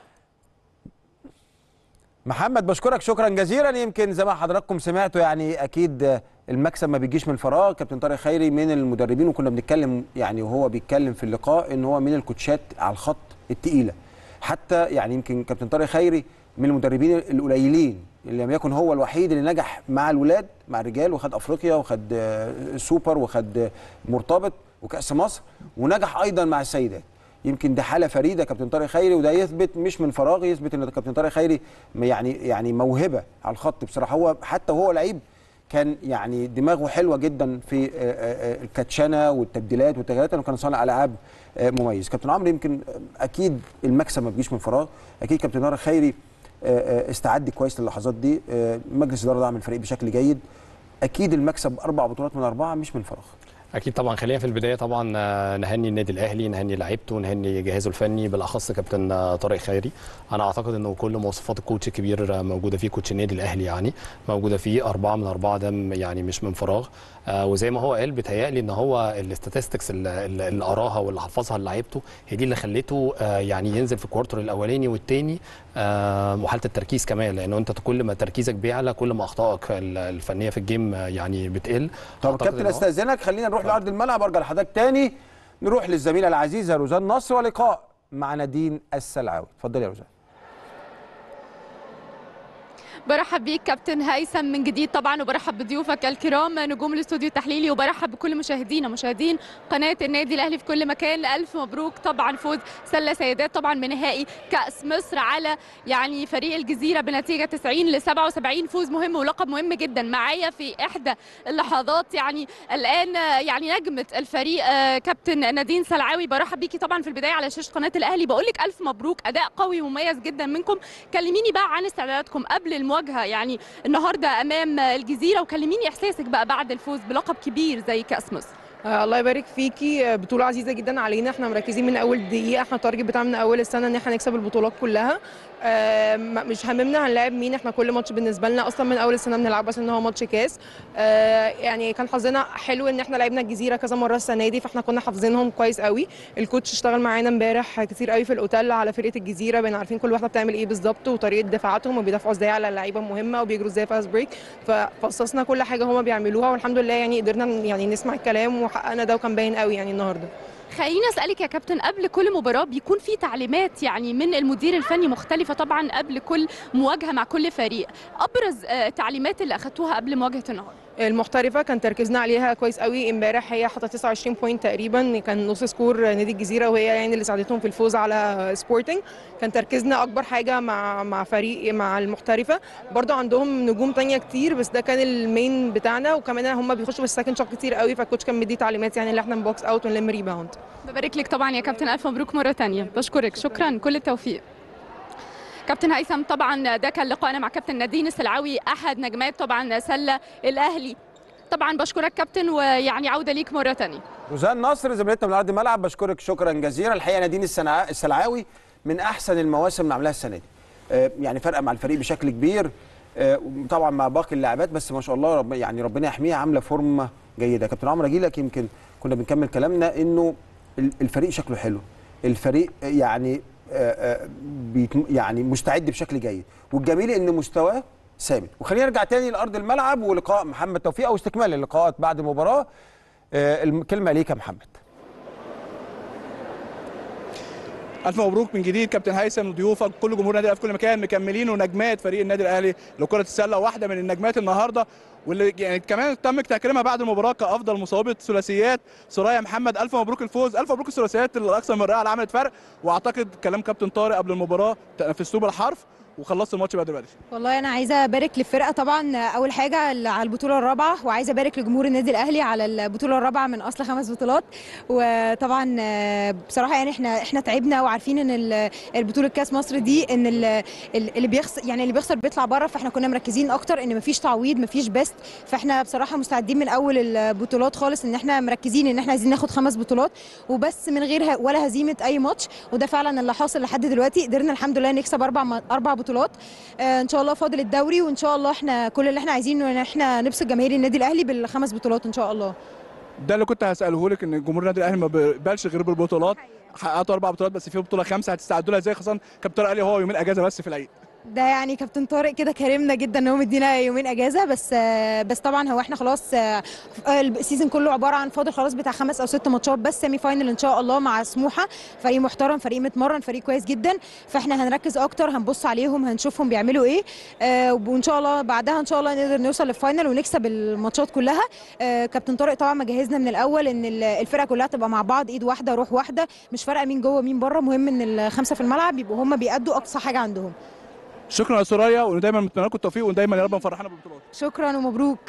محمد بشكرك شكرا جزيلا يمكن زي ما حضراتكم سمعتوا يعني اكيد المكسب ما بيجيش من فراغ كابتن طارق خيري من المدربين وكنا بنتكلم يعني وهو بيتكلم في اللقاء ان هو من الكوتشات على الخط التقيله حتى يعني يمكن كابتن طارق خيري من المدربين القليلين اللي لم يكن هو الوحيد اللي نجح مع الولاد مع الرجال وخد افريقيا وخد آه، سوبر وخد آه، مرتبط وكاس مصر ونجح ايضا مع السيدات يمكن ده حاله فريده كابتن طارق خيري وده يثبت مش من فراغ يثبت ان كابتن طارق خيري يعني يعني موهبه على الخط بصراحه هو حتى وهو لعيب كان يعني دماغه حلوه جدا في آه، آه، آه، الكاتشنه والتبديلات والتغييرات انه كان صانع العاب آه، مميز كابتن عمرو يمكن آه، اكيد المكسب ما بيجيش من فراغ اكيد كابتن طارق خيري آه، آه، استعد كويس للحظات دي آه، مجلس الاداره دعم الفريق بشكل جيد اكيد المكسب اربع بطولات من اربعه مش من فراغ اكيد طبعا خلينا في البدايه طبعا آه، نهني النادي الاهلي نهني لعيبته نهني جهازه الفني بالاخص كابتن آه، طارق خيري انا اعتقد انه كل مواصفات الكوتش الكبير آه، موجوده فيه كوتش النادي الاهلي يعني موجوده فيه أربعة من أربعة ده م- يعني مش من فراغ آه، وزي ما هو قال بيتهيألي ان هو الاستاتستكس اللي, اللي اللي قراها واللي حفظها لعيبته هي دي اللي خلته آه، يعني ينزل في الكوارتر الاولاني والثاني وحاله التركيز كمان لانه انت كل ما تركيزك بيعلى كل ما اخطائك ال- الفنيه في الجيم آه، يعني بتقل طب أعتقد كابتن إن هو- استاذنك خلينا نروح لارض الملعب ارجع لحضرتك تاني نروح للزميله العزيزه روزان نصر ولقاء مع نادين السلعاوي اتفضلي يا روزان برحب بيك كابتن هيثم من جديد طبعا وبرحب بضيوفك الكرام نجوم الاستوديو التحليلي وبرحب بكل مشاهدينا مشاهدين قناه النادي الاهلي في كل مكان الف مبروك طبعا فوز سله سيدات طبعا بنهائي كاس مصر على يعني فريق الجزيره بنتيجه 90 ل 77 فوز مهم ولقب مهم جدا معايا في احدى اللحظات يعني الان يعني نجمه الفريق آه، كابتن نادين سلعاوي برحب بيكي طبعا في البدايه على شاشه قناه الاهلي بقول لك الف مبروك اداء قوي ومميز جدا منكم كلميني بقى عن استعداداتكم قبل المواجهه يعني النهارده امام الجزيره وكلميني احساسك بقى بعد الفوز بلقب كبير زي كاس مصر آه، الله يبارك فيكي آه، بطولة عزيزة جدا علينا احنا مركزين من اول دقيقة احنا التارجت بتاعنا من اول السنة ان احنا نكسب البطولات كلها آه، م- مش هممنا هنلاعب مين احنا كل ماتش بالنسبة لنا اصلا من اول السنة بنلعب بس ان هو ماتش كاس آه، يعني كان حظنا حلو ان احنا لعبنا الجزيرة كذا مرة السنة دي فاحنا كنا حافظينهم كويس قوي الكوتش اشتغل معانا امبارح كتير قوي في الاوتيل على فرقة الجزيرة بقينا عارفين كل واحدة بتعمل ايه بالظبط وطريقة دفاعاتهم وبيدافعوا ازاي على اللعيبة المهمة وبيجروا ازاي فاست بريك ففصصنا كل حاجة هما بيعملوها والحمد لله يعني قدرنا يعني نسمع الكلام وحققنا ده وكان باين قوي يعني النهارده خليني اسالك يا كابتن قبل كل مباراه بيكون في تعليمات يعني من المدير الفني مختلفه طبعا قبل كل مواجهه مع كل فريق ابرز آه، التعليمات اللي اخذتوها قبل مواجهه النهارده المحترفه كان تركيزنا عليها كويس قوي امبارح هي حاطه 29 بوينت تقريبا كان نص سكور نادي الجزيره وهي يعني اللي ساعدتهم في الفوز على سبورتنج كان تركيزنا اكبر حاجه مع مع فريق مع المحترفه برضو عندهم نجوم تانية كتير بس ده كان المين بتاعنا وكمان هم بيخشوا بالسكند شوت كتير قوي فالكوتش كان مدي تعليمات يعني ان احنا نبوكس اوت ونلم ريباوند ببارك لك طبعا يا كابتن الف مبروك مره تانية بشكرك شكرا كل التوفيق كابتن هيثم طبعا ده كان لقائنا مع كابتن نادين السلعاوي احد نجمات طبعا سله الاهلي طبعا بشكرك كابتن ويعني عوده ليك مره تانية روزان نصر زميلتنا من ارض الملعب بشكرك شكرا جزيلا الحقيقه نادين السنع- السلعاوي من احسن المواسم اللي عملها السنه دي آه، يعني فرقه مع الفريق بشكل كبير آه، طبعا مع باقي اللاعبات بس ما شاء الله رب يعني ربنا يحميها عامله فورمه جيده كابتن عمرو اجي لك يمكن كنا بنكمل كلامنا انه ال- الفريق شكله حلو الفريق يعني آه، آه، بيتم- يعني مستعد بشكل جيد والجميل ان مستواه ثابت وخلينا نرجع تاني لارض الملعب ولقاء محمد توفيق او استكمال اللقاءات بعد المباراه آه، الكلمه ليك يا محمد الف مبروك من جديد كابتن هيثم وضيوفك كل جمهور النادي الاهلي في كل مكان مكملين ونجمات فريق النادي الاهلي لكره السله واحده من النجمات النهارده واللي يعني كمان تم تكريمها بعد المباراه كافضل مصوبه ثلاثيات سرايا محمد الف مبروك الفوز الف مبروك الثلاثيات اللي اكثر من رائعه اللي عملت فرق واعتقد كلام كابتن طارق قبل المباراه نفذتوه بالحرف وخلصت الماتش بقى دلوقتي والله انا عايزه ابارك للفرقه طبعا اول حاجه على البطوله الرابعه وعايزه ابارك لجمهور النادي الاهلي على البطوله الرابعه من اصل خمس بطولات وطبعا آه، بصراحه يعني احنا احنا تعبنا وعارفين ان ال- البطوله كاس مصر دي ان ال- ال- اللي بيخسر يعني اللي بيخسر بيطلع بره فاحنا كنا مركزين اكتر ان مفيش تعويض مفيش بيست فاحنا بصراحه مستعدين من اول البطولات خالص ان احنا مركزين ان احنا عايزين ناخد خمس بطولات وبس من غير ه- ولا هزيمه اي ماتش وده فعلا اللي حاصل لحد دلوقتي قدرنا الحمد لله نكسب اربع م- اربع بطولات بطولات آه، ان شاء الله فاضل الدوري وان شاء الله احنا كل اللي احنا عايزينه ان احنا نبسط جماهير النادي الاهلي بالخمس بطولات ان شاء الله ده اللي كنت هساله لك ان جمهور النادي الاهلي ما بيقبلش غير بالبطولات حققتوا اربع بطولات بس في بطوله خمسه هتستعدوا لها ازاي خاصه كابتن طارق قال لي هو يومين اجازه بس في العيد ده يعني كابتن طارق كده كرمنا جدا ان هو مدينا يومين اجازه بس آه، بس طبعا هو احنا خلاص آه، آه، السيزون كله عباره عن فاضل خلاص بتاع خمس او ست ماتشات بس سيمي فاينل ان شاء الله مع سموحه فريق محترم فريق متمرن فريق كويس جدا فاحنا هنركز اكتر هنبص عليهم هنشوفهم بيعملوا ايه آه، وان شاء الله بعدها ان شاء الله نقدر نوصل للفاينل ونكسب الماتشات كلها آه، كابتن طارق طبعا مجهزنا من الاول ان ال- الفرقه كلها تبقى مع بعض ايد واحده روح واحده مش فارقه مين جوه مين بره مهم ان الخمسه في الملعب يبقوا هم بيأدوا اقصى حاجه عندهم شكرا يا سوريا ودايما بنتمنى لكم التوفيق ودايما يا رب مفرحنا بالبطولات شكرا ومبروك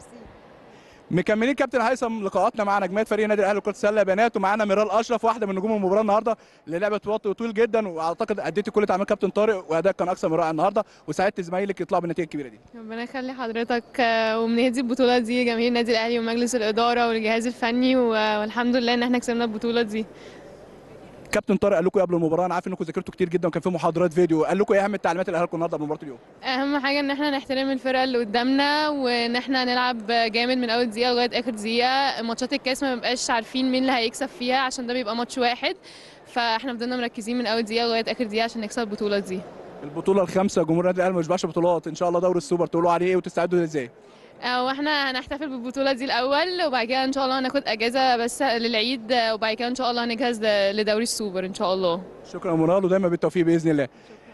مكملين كابتن هيثم لقاءاتنا مع نجمات فريق النادي الاهلي لكره السله بنات ومعانا ميرال اشرف واحده من نجوم المباراه النهارده اللي لعبت وقت طويل جدا واعتقد اديتي كل تعمير كابتن طارق واداء كان اكثر من رائع النهارده وساعدت زمايلك يطلعوا بالنتيجه الكبيره دي ربنا يخلي حضرتك آه، وبنهدي البطولة دي جماهير النادي الأهلي ومجلس الإدارة والجهاز الفني و- والحمد لله إن احنا كسبنا البطولة دي كابتن طارق قال لكم قبل المباراه انا عارف انكم ذاكرتوا كتير جدا وكان في محاضرات فيديو قال لكم ايه اهم التعليمات اللي قالها لكم النهارده قبل مباراه اليوم أهم حاجة إن احنا نحترم الفرقة اللي قدامنا وإن احنا نلعب جامد من أول دقيقة لغاية آخر دقيقة ماتشات الكاس ما بنبقاش عارفين مين اللي هيكسب فيها عشان ده بيبقى ماتش واحد فاحنا فضلنا مركزين من أول دقيقة لغاية آخر دقيقة عشان نكسب البطولة دي البطوله الخامسه جمهور النادي الاهلي ما يشبعش بطولات ان شاء الله دوري السوبر تقولوا عليه ايه وتستعدوا ازاي آه، واحنا هنحتفل بالبطولة دي الأول وبعد كده إن شاء الله هناخد أجازة بس للعيد آه، وبعد كده إن شاء الله هنجهز ل- لدوري السوبر إن شاء الله شكرا يا منال ودايما بالتوفيق باذن الله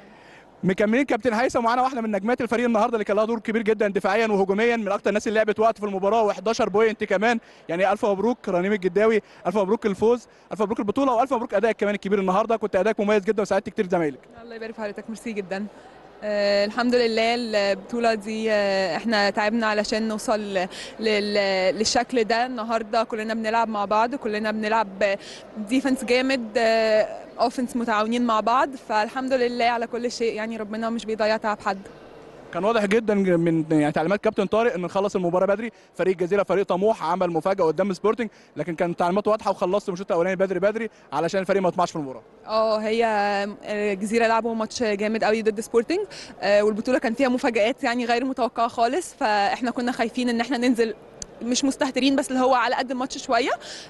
مكملين كابتن هيثم ومعانا واحده من نجمات الفريق النهارده اللي كان لها دور كبير جدا دفاعيا وهجوميا من اكتر الناس اللي لعبت وقت في المباراه و11 بوينت كمان يعني الف مبروك رنيم الجداوي الف مبروك الفوز الف مبروك البطوله والف مبروك ادائك كمان الكبير النهارده كنت ادائك مميز جدا وساعدت كتير زمايلك الله يبارك في حضرتك ميرسي جدا آه الحمد لله البطولة دي آه احنا تعبنا علشان نوصل لل- للشكل ده النهارده كلنا بنلعب مع بعض كلنا بنلعب ديفنس جامد اوفنس متعاونين مع بعض فالحمد لله على كل شيء يعني ربنا مش بيضيع تعب حد كان واضح جدا من يعني تعليمات كابتن طارق ان نخلص المباراه بدري فريق الجزيره فريق طموح عمل مفاجاه قدام سبورتنج لكن كان تعليماته واضحه وخلصت الشوط الاولاني بدري بدري علشان الفريق ما يطمعش في المباراه اه هي آه، جزيره لعبوا ماتش جامد قوي ضد سبورتنج آه، والبطوله كان فيها مفاجآت يعني غير متوقعه خالص فاحنا كنا خايفين ان احنا ننزل مش مستهترين بس اللي هو على قد الماتش شويه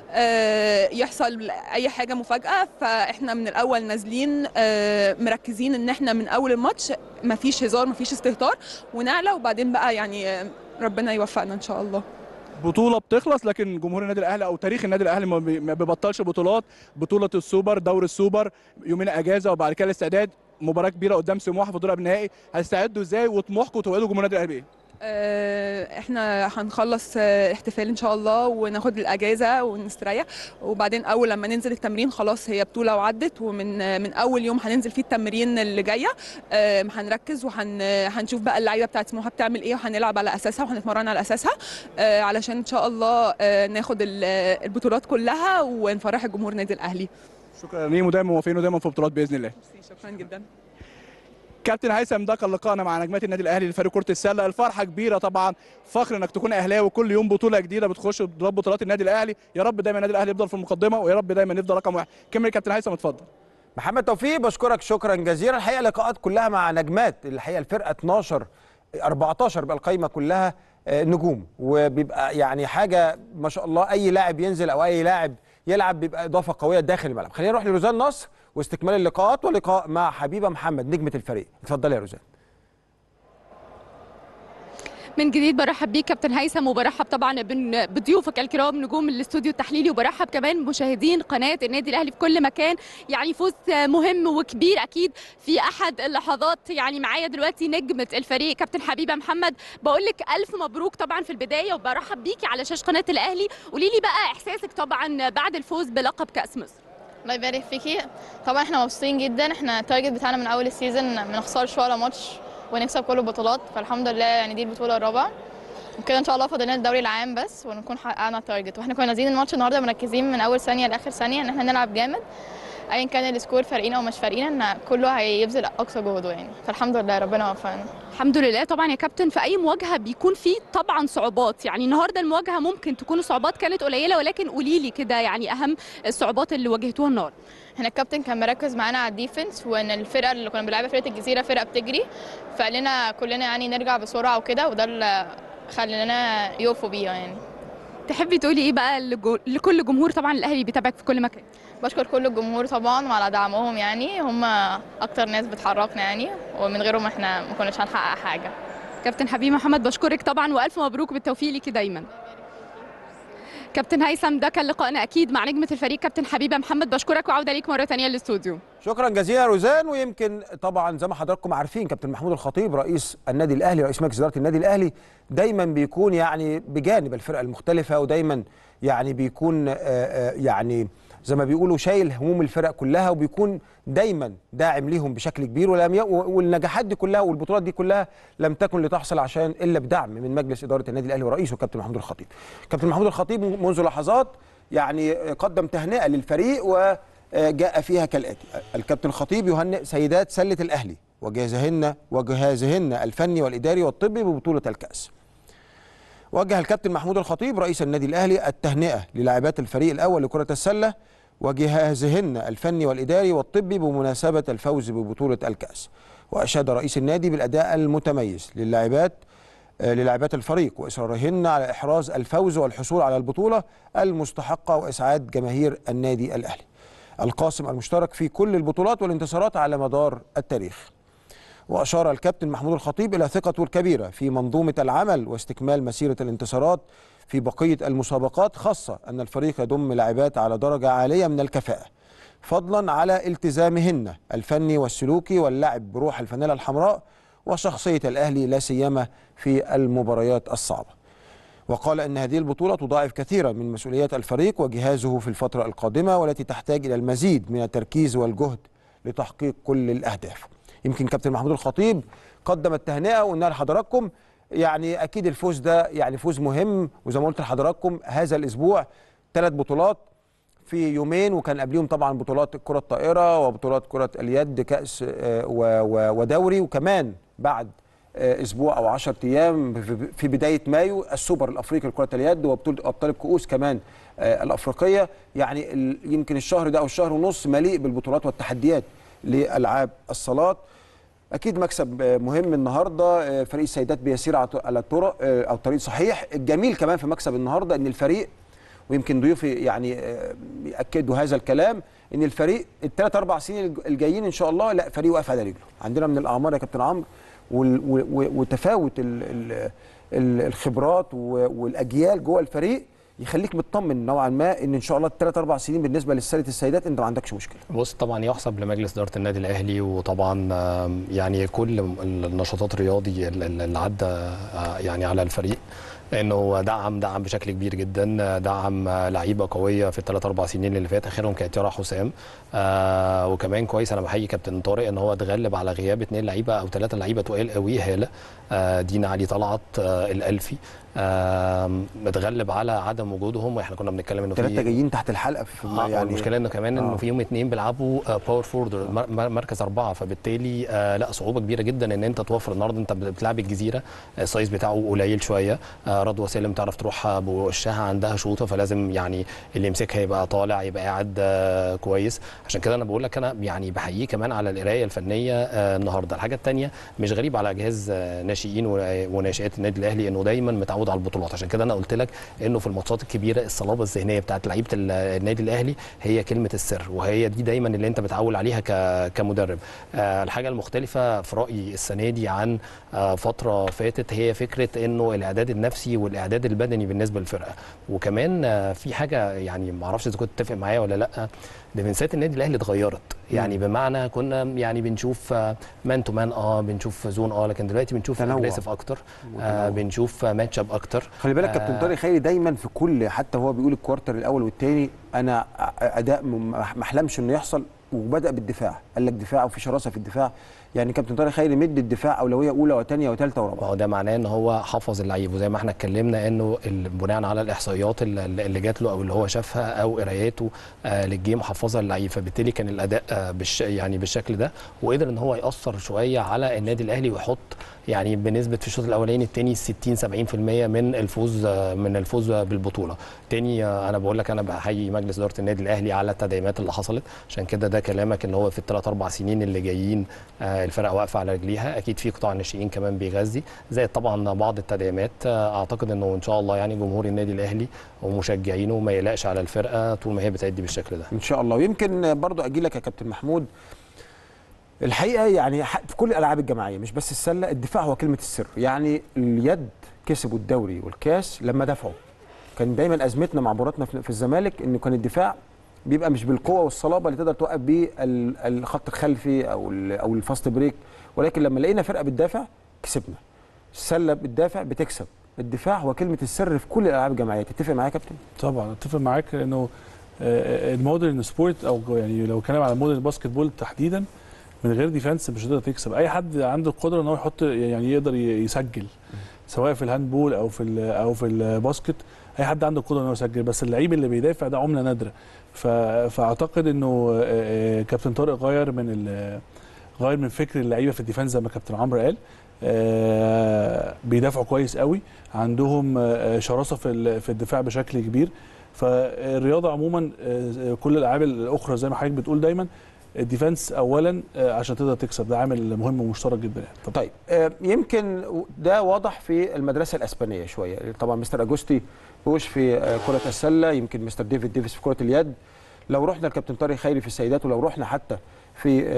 آه، يحصل اي حاجه مفاجاه فاحنا من الاول نازلين آه، مركزين ان احنا من اول الماتش مفيش هزار مفيش استهتار ونعلى وبعدين بقى يعني آه، ربنا يوفقنا ان شاء الله بطوله بتخلص لكن جمهور النادي الاهلي او تاريخ النادي الاهلي ما بي- ما بيبطلش بطولات بطوله السوبر دوري السوبر يومين اجازه وبعد كده الاستعداد مباراه كبيره قدام سموحه في دور قبل النهائي هتستعدوا ازاي وطموحكم توعدوا جمهور النادي الاهلي بايه آه، احنا هنخلص آه، احتفال ان شاء الله وناخد الاجازه ونستريح وبعدين اول لما ننزل التمرين خلاص هي بطوله وعدت ومن آه، من اول يوم هننزل فيه التمرين اللي جايه آه، هنركز وهنشوف بقى اللعيبه بتاعت سموحه بتعمل ايه وهنلعب على اساسها وهنتمرن على اساسها آه، علشان ان شاء الله آه، ناخد ال- آه، البطولات كلها ونفرح الجمهور النادي الاهلي شكرا يا نيم ودايما موافقين ودايما في بطولات باذن الله شكرا جدا كابتن هيثم ده كان لقائنا مع نجمات النادي الاهلي لفريق كره السله الفرحه كبيره طبعا فخر انك تكون اهلاوي كل يوم بطوله جديده بتخش بطولات بطولات النادي الاهلي يا رب دايما النادي الاهلي يفضل في المقدمه ويا رب دايما يفضل رقم واحد كمل يا كابتن هيثم اتفضل محمد توفيق بشكرك شكرا جزيلا الحقيقه لقاءات كلها مع نجمات الحقيقه الفرقه 12 14 بقى القايمه كلها آه، نجوم وبيبقى يعني حاجه ما شاء الله اي لاعب ينزل او اي لاعب يلعب بيبقى اضافه قويه داخل الملعب خلينا نروح لروزان نصر واستكمال اللقاءات ولقاء مع حبيبه محمد نجمه الفريق اتفضلي يا روزان من جديد برحب بيك كابتن هيثم وبرحب طبعا بن- بضيوفك الكرام نجوم الاستوديو التحليلي وبرحب كمان بمشاهدين قناه النادي الاهلي في كل مكان يعني فوز مهم وكبير اكيد في احد اللحظات يعني معايا دلوقتي نجمه الفريق كابتن حبيبه محمد بقول لك الف مبروك طبعا في البدايه وبرحب بيكي على شاشه قناه الاهلي قولي لي بقى احساسك طبعا بعد الفوز بلقب كاس مصر الله يبارك فيكي طبعا احنا مبسوطين جدا احنا التارجت بتاعنا من اول السيزون ما نخسرش ولا ماتش ونكسب كل البطولات فالحمد لله يعني دي البطوله الرابعه وكده ان شاء الله فاضل لنا الدوري العام بس ونكون حققنا التارجت واحنا كنا نازلين الماتش النهارده مركزين من اول ثانيه لاخر ثانيه ان احنا نلعب جامد ايا كان السكور فارقين او مش فارقين ان كله هيبذل اقصى جهده يعني فالحمد لله ربنا وفقنا الحمد لله طبعا يا كابتن في اي مواجهه بيكون في طبعا صعوبات يعني النهارده المواجهه ممكن تكون الصعوبات كانت قليله ولكن قولي لي كده يعني اهم الصعوبات اللي واجهتوها النهارده احنا الكابتن كان مركز معانا على الديفنس وان الفرقه اللي كنا بنلعبها فرقه الجزيره فرقه بتجري فقال لنا كلنا يعني نرجع بسرعه وكده وده اللي خلينا يقفوا بيها يعني تحبي تقولي ايه بقى لجو- لكل جمهور طبعا الاهلي بيتابعك في كل مكان بشكر كل الجمهور طبعا وعلى دعمهم يعني هم اكتر ناس بتحركنا يعني ومن غيرهم احنا ما كناش هنحقق حاجه كابتن حبيب محمد بشكرك طبعا والف مبروك بالتوفيق ليكي دايما كابتن هيثم ده كان لقائنا اكيد مع نجمه الفريق كابتن حبيبه محمد بشكرك وعوده ليك مره ثانيه للاستوديو شكرا جزيلا روزان ويمكن طبعا زي ما حضراتكم عارفين كابتن محمود الخطيب رئيس النادي الاهلي رئيس مجلس اداره النادي الاهلي دايما بيكون يعني بجانب الفرقه المختلفه ودايما يعني بيكون آه، آه، يعني زي ما بيقولوا شايل هموم الفرق كلها وبيكون دايما داعم ليهم بشكل كبير ولم ي... والنجاحات دي كلها والبطولات دي كلها لم تكن لتحصل عشان الا بدعم من مجلس اداره النادي الاهلي ورئيسه كابتن محمود الخطيب. كابتن محمود الخطيب منذ لحظات يعني قدم تهنئه للفريق وجاء فيها كالاتي: الكابتن الخطيب يهنئ سيدات سله الاهلي وجهازهن وجهازهن الفني والاداري والطبي ببطوله الكاس. وجه الكابتن محمود الخطيب رئيس النادي الاهلي التهنئه للاعبات الفريق الاول لكره السله وجهازهن الفني والاداري والطبي بمناسبه الفوز ببطوله الكاس واشاد رئيس النادي بالاداء المتميز للاعبات آه، للاعبات الفريق واصرارهن على احراز الفوز والحصول على البطوله المستحقه واسعاد جماهير النادي الاهلي القاسم المشترك في كل البطولات والانتصارات على مدار التاريخ وأشار الكابتن محمود الخطيب إلى ثقته الكبيرة في منظومة العمل واستكمال مسيرة الانتصارات في بقية المسابقات خاصة أن الفريق يضم لاعبات على درجة عالية من الكفاءة فضلا على التزامهن الفني والسلوكي واللعب بروح الفانيلا الحمراء وشخصية الأهلي لا سيما في المباريات الصعبة وقال ان هذه البطوله تضاعف كثيرا من مسؤوليات الفريق وجهازه في الفتره القادمه والتي تحتاج الى المزيد من التركيز والجهد لتحقيق كل الاهداف. يمكن كابتن محمود الخطيب قدم التهنئه وقلنا لحضراتكم يعني اكيد الفوز ده يعني فوز مهم وزي ما قلت لحضراتكم هذا الاسبوع ثلاث بطولات في يومين وكان قبليهم طبعا بطولات كرة الطائرة وبطولات كرة اليد كأس آه، و- و- ودوري وكمان بعد آه، اسبوع او 10 ايام في- في بدايه مايو السوبر الافريقي لكره اليد وبطوله ابطال الكؤوس كمان آه، الافريقيه يعني ال- يمكن الشهر ده او الشهر ونص مليء بالبطولات والتحديات لالعاب الصالات اكيد مكسب آه، مهم النهارده آه، فريق السيدات بيسير على على الطرق آه، او طريق صحيح الجميل كمان في مكسب النهارده ان الفريق ويمكن ضيوفي يعني آه، ياكدوا هذا الكلام ان الفريق الثلاث اربع سنين الج- الجايين ان شاء الله لا فريق واقف على رجله عندنا من الاعمار يا كابتن عمرو وال- و- و- وتفاوت ال- ال- ال- الخبرات و- والاجيال جوه الفريق يخليك مطمن نوعا ما ان ان شاء الله الثلاث اربع سنين بالنسبه لسله السيدات انت ما عندكش مشكله بص طبعا يحسب لمجلس اداره النادي الاهلي وطبعا آم، يعني كل النشاطات الرياضي اللي عدى آه، يعني على الفريق انه دعم دعم بشكل كبير جدا دعم آه، لعيبه قويه في الثلاث اربع سنين اللي فات اخرهم كانت يارا حسام آه وكمان كويس انا بحيي كابتن طارق ان هو اتغلب على غياب اثنين لعيبه او ثلاثه لعيبه تقال قوي هاله آه دينا علي طلعت آه الالفي آه اتغلب على عدم وجودهم واحنا كنا بنتكلم انه ثلاثه في جايين تحت الحلقه في آه يعني المشكله انه كمان انه آه. فيهم اثنين بيلعبوا آه باور فورد مر- مر- مركز اربعه فبالتالي آه لا صعوبه كبيره جدا ان انت توفر النهارده انت بتلعب الجزيره آه، السايز بتاعه قليل شويه آه رضوى سالم تعرف تروح آه، بوشها عندها شوطه فلازم يعني اللي يمسكها يبقى طالع يبقى قاعد آه كويس عشان كده انا بقول لك انا يعني بحييه كمان على القرايه الفنيه آه النهارده الحاجه الثانيه مش غريب على جهاز آه ناشئين و- وناشئات النادي الاهلي انه دايما متعود على البطولات عشان كده انا قلت لك انه في الماتشات الكبيره الصلابه الذهنيه بتاعت لعيبه ال- النادي الاهلي هي كلمه السر وهي دي دايما اللي انت بتعول عليها ك- كمدرب آه الحاجه المختلفه في رايي السنه دي عن آه فتره فاتت هي فكره انه الاعداد النفسي والاعداد البدني بالنسبه للفرقه وكمان آه في حاجه يعني ما اعرفش اذا كنت تتفق معايا ولا لا ديفنسات النادي الاهلي اتغيرت يعني بمعنى كنا يعني بنشوف مان تو مان اه بنشوف زون اه لكن دلوقتي بنشوف تنوع. اجريسيف اكتر آه بنشوف ماتش اب اكتر خلي بالك آه، كابتن طارق خيري دايما في كل حتى هو بيقول الكوارتر الاول والثاني انا اداء م- ما احلمش انه يحصل وبدا بالدفاع قال لك دفاع وفي شراسه في الدفاع يعني كابتن طارق خيري مد الدفاع اولويه اولى وثانيه وثالثه ورابعه ما هو ده معناه ان هو حفظ اللعيب وزي ما احنا اتكلمنا انه ال- بناء على الاحصائيات اللي اللي جات له او اللي هو شافها او قراياته آه للجيم حفظها اللعيب فبالتالي كان الاداء آه بالش يعني بالشكل ده وقدر ان هو ياثر شويه على النادي الاهلي ويحط يعني بنسبه في الشوط الاولاني الثاني 60 70% من الفوز آه من الفوز بالبطوله تاني آه انا بقول لك انا بحيي مجلس اداره النادي الاهلي على التدعيمات اللي حصلت عشان كده ده كلامك ان هو في الثلاث اربع سنين اللي جايين آه الفرقه واقفه على رجليها اكيد في قطاع الناشئين كمان بيغذي زائد طبعا بعض التدعيمات آه اعتقد انه ان شاء الله يعني جمهور النادي الاهلي ومشجعينه ما يقلقش على الفرقه طول ما هي بتأدي بالشكل ده ان شاء الله ويمكن برضو اجي لك يا كابتن محمود الحقيقه يعني ح- في كل الالعاب الجماعيه مش بس السله الدفاع هو كلمه السر يعني اليد كسبوا الدوري والكاس لما دفعوا كان دايما ازمتنا مع مباراتنا في في الزمالك انه كان الدفاع بيبقى مش بالقوه والصلابه اللي تقدر توقف بيه ال- الخط الخلفي او ال- او الفاست بريك ولكن لما لقينا فرقه بتدافع كسبنا السله بتدافع بتكسب الدفاع هو كلمه السر في كل الالعاب الجماعيه تتفق معايا يا كابتن طبعا اتفق معاك انه آه، المودرن سبورت او يعني لو اتكلم على المودرن باسكت بول تحديدا من غير ديفense مش هتقدر تكسب اي حد عنده القدره ان هو يحط يعني يقدر ي- يسجل سواء في الهاندبول او في ال- او في الباسكت اي حد عنده القدره ان هو يسجل بس اللعيب اللي بيدافع ده عمله نادره ف- فاعتقد انه آه، آه، كابتن طارق غير من ال- غير من فكر اللعيبه في الديفنس زي ما كابتن عمرو قال آه، بيدافعوا كويس قوي عندهم آه، شراسه في ال- في الدفاع بشكل كبير فالرياضه عموما آه، كل الالعاب الاخرى زي ما حضرتك بتقول دايما الديفنس اولا آه، عشان تقدر تكسب ده عامل مهم ومشترك جدا يعني طيب آه، يمكن ده واضح في المدرسه الاسبانيه شويه طبعا مستر اجوستي بوش في آه، كره السله يمكن مستر ديفيد ديفيس في كره اليد لو رحنا لكابتن طارق خيري في السيدات ولو رحنا حتى في آه،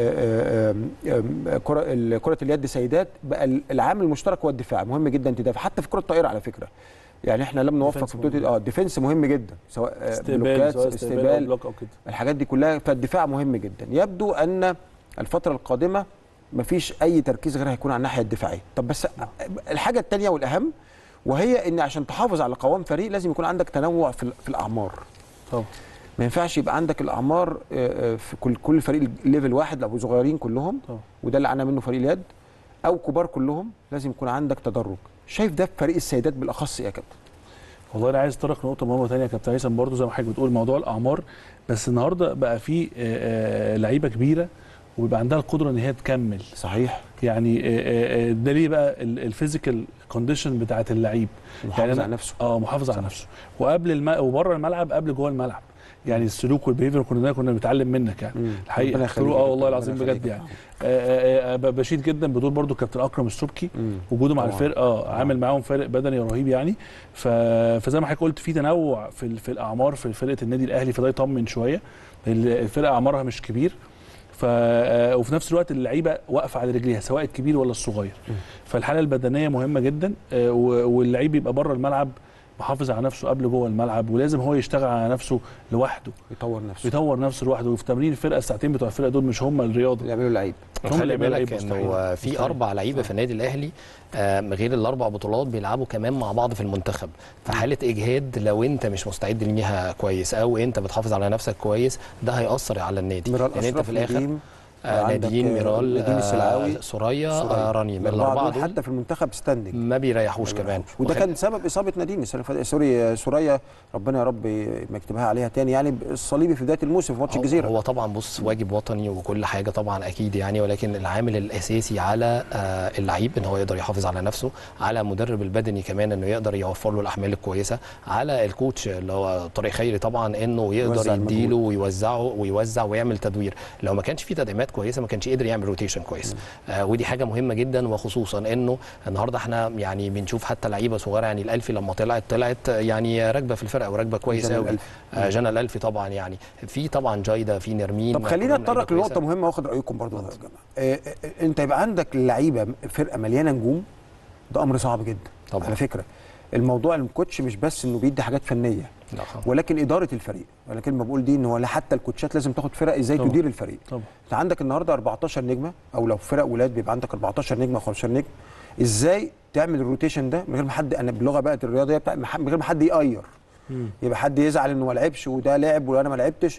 آه، آه، آه، كره ال- كره اليد سيدات بقى العامل المشترك هو الدفاع مهم جدا تدافع حتى في كره الطائره على فكره يعني احنا لم نوفق في بطوله اه الديفنس مهم جدا سواء آه، استقبال بلوكات سواء استقبال أو استقبال بلوك او كده الحاجات دي كلها فالدفاع مهم جدا يبدو ان الفتره القادمه مفيش اي تركيز غير هيكون على الناحيه الدفاعيه طب بس الحاجه الثانيه والاهم وهي ان عشان تحافظ على قوام فريق لازم يكون عندك تنوع في, ال- في الاعمار طبعا ما ينفعش يبقى عندك الاعمار آه، آه، في كل كل فريق ليفل واحد لو صغيرين كلهم طبعا. وده اللي عانى منه فريق اليد او كبار كلهم لازم يكون عندك تدرج شايف ده في فريق السيدات بالاخص إيه يا كابتن والله انا عايز اتطرق نقطه مهمه ثانيه يا كابتن هيثم برضو زي ما حضرتك بتقول موضوع الاعمار بس النهارده بقى في آه، آه، لعيبه كبيره وبيبقى عندها القدره ان هي تكمل صحيح يعني آه، آه، آه، ده ليه بقى الفيزيكال كونديشن بتاعت اللعيب محافظ أنا- على نفسه. اه محافظ على نفسه وقبل الم... وبره الملعب قبل جوه الملعب يعني السلوك والبيهيفير كنا كنا بنتعلم منك يعني ربنا الحقيقه يخليك اه يا والله كابتن، العظيم ربنا بجد يخليك. يعني آه، آه، آه، ب- بشيد جدا بدور برضو كابتن اكرم السبكي وجوده مع طبعاً. الفرقه آه، عامل معاهم فارق بدني رهيب يعني ف... فزي ما حضرتك قلت في تنوع في ال- في الاعمار في فرقه النادي الاهلي فده يطمن شويه ال- الفرقه اعمارها مش كبير ف آه، وفي نفس الوقت اللعيبه واقفه على رجليها سواء الكبير ولا الصغير فالحاله البدنيه مهمه جدا آه، و- واللعيب يبقى بره الملعب محافظ على نفسه قبل جوه الملعب ولازم هو يشتغل على نفسه لوحده يطور نفسه يطور نفسه لوحده وفي تمرين الفرقه الساعتين بتوع الفرقه دول مش هم الرياضه اللي يعملوا لعيب هم اللي خلي يعملوا لعيب بالك مستحيل. انه في مستحيل. اربع لعيبه في النادي الاهلي آه، غير الاربع بطولات بيلعبوا كمان مع بعض في المنتخب فحاله اجهاد لو انت مش مستعد ليها كويس او انت بتحافظ على نفسك كويس ده هياثر على النادي ميرال لان انت أشرف، في الاخر نديم، آه، عندك، نادين آه، ميرال نديم آه، السلعاوي، سوريا سوريا. آه، رنيم الأربعة الاربعه دول دول حتى في المنتخب ستاندنج ما بيريحوش كمان وده وخلي- كان سبب اصابه نادين السنه اللي فاتت سوري سوريا ربنا يا رب ما يكتبها عليها تاني يعني الصليبي في بدايه الموسم في ماتش هو- الجزيره هو طبعا بص واجب وطني وكل حاجه طبعا اكيد يعني ولكن العامل الاساسي على آه، اللعيب ان هو يقدر يحافظ على نفسه على مدرب البدني كمان انه يقدر يوفر له الاحمال الكويسه على الكوتش اللي هو طارق خيري طبعا انه يوزع يقدر المجهود. يديله ويوزعه ويوزع ويعمل تدوير لو ما كانش في تدعيمات كويسه ما كانش قدر يعمل روتيشن كويس آه ودي حاجه مهمه جدا وخصوصا انه النهارده احنا يعني بنشوف حتى لعيبه صغيره يعني الالفي لما طلعت طلعت يعني راكبه في الفرقه وراكبه كويس جنى قوي الألفي. آه جنى الالفي طبعا يعني في طبعا جايده في نرمين طب خلينا كلهم لعيبة نتطرق كويسة. لنقطه مهمه واخد رايكم برضو يا جماعه آه، آه، انت يبقى عندك لعيبه فرقه مليانه نجوم ده امر صعب جدا طبعا. على فكره الموضوع الكوتش مش بس انه بيدي حاجات فنيه لا خالص. ولكن اداره الفريق انا كلمه بقول دي ان هو لا حتى الكوتشات لازم تاخد فرق ازاي طبعا. تدير الفريق طبعا انت عندك النهارده 14 نجمه او لو فرق ولاد بيبقى عندك 14 نجمه او 15 نجم ازاي تعمل الروتيشن ده من غير ما حد انا باللغه بقى الرياضيه بتاع من غير ما حد يقير مم. يبقى حد يزعل انه ما لعبش وده لعب وانا ما لعبتش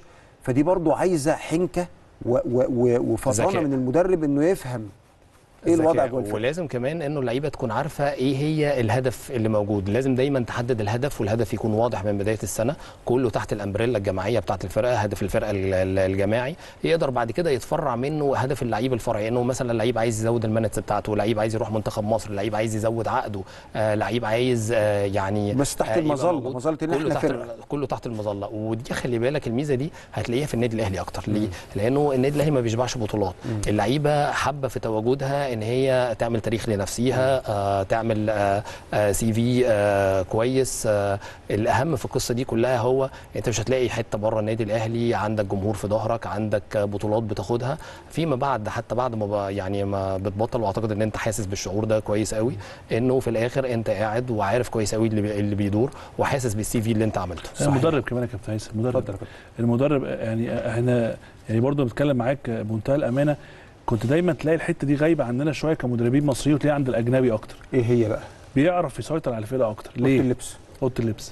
فدي برضو عايزه حنكه و- و- و- وفطانه ذكاء. من المدرب انه يفهم ايه الوضع ذكاء. جوه الفرقه ولازم كمان انه اللعيبه تكون عارفه ايه هي الهدف اللي موجود لازم دايما تحدد الهدف والهدف يكون واضح من بدايه السنه كله تحت الامبريلا الجماعيه بتاعه الفرقه هدف الفرقه ال- ال- الجماعي يقدر بعد كده يتفرع منه هدف اللعيب الفرعي انه مثلا اللعيب عايز يزود المانتس بتاعته لعيب عايز يروح منتخب مصر لعيب عايز يزود عقده آه لعيب عايز آه يعني بس تحت آه، يبقى المظلة، موجود. مظلة إن كله إحنا تحت فرقة. كله تحت المظله ودي خلي بالك الميزه دي هتلاقيها في النادي الاهلي اكتر ليه لانه النادي الاهلي ما بيشبعش بطولات اللعيبه حابه في تواجدها ان هي تعمل تاريخ لنفسها آه تعمل آه آه سي في آه كويس آه الاهم في القصه دي كلها هو انت مش هتلاقي حته بره النادي الاهلي عندك جمهور في ظهرك عندك آه، بطولات بتاخدها فيما بعد حتى بعد ما بقى- يعني ما بتبطل واعتقد ان انت حاسس بالشعور ده كويس قوي انه في الاخر انت قاعد وعارف كويس قوي اللي بي- اللي بيدور وحاسس بالسي في اللي انت عملته المدرب كمان يا كابتن هيثم المدرب المدرب يعني احنا يعني برضه بنتكلم معاك بمنتهى الامانه كنت دايما تلاقي الحته دي غايبه عندنا شويه كمدربين مصريين وتلاقيها عند الاجنبي اكتر ايه هي بقى بيعرف يسيطر على الفرقه اكتر ليه اوضه اللبس اوضه اللبس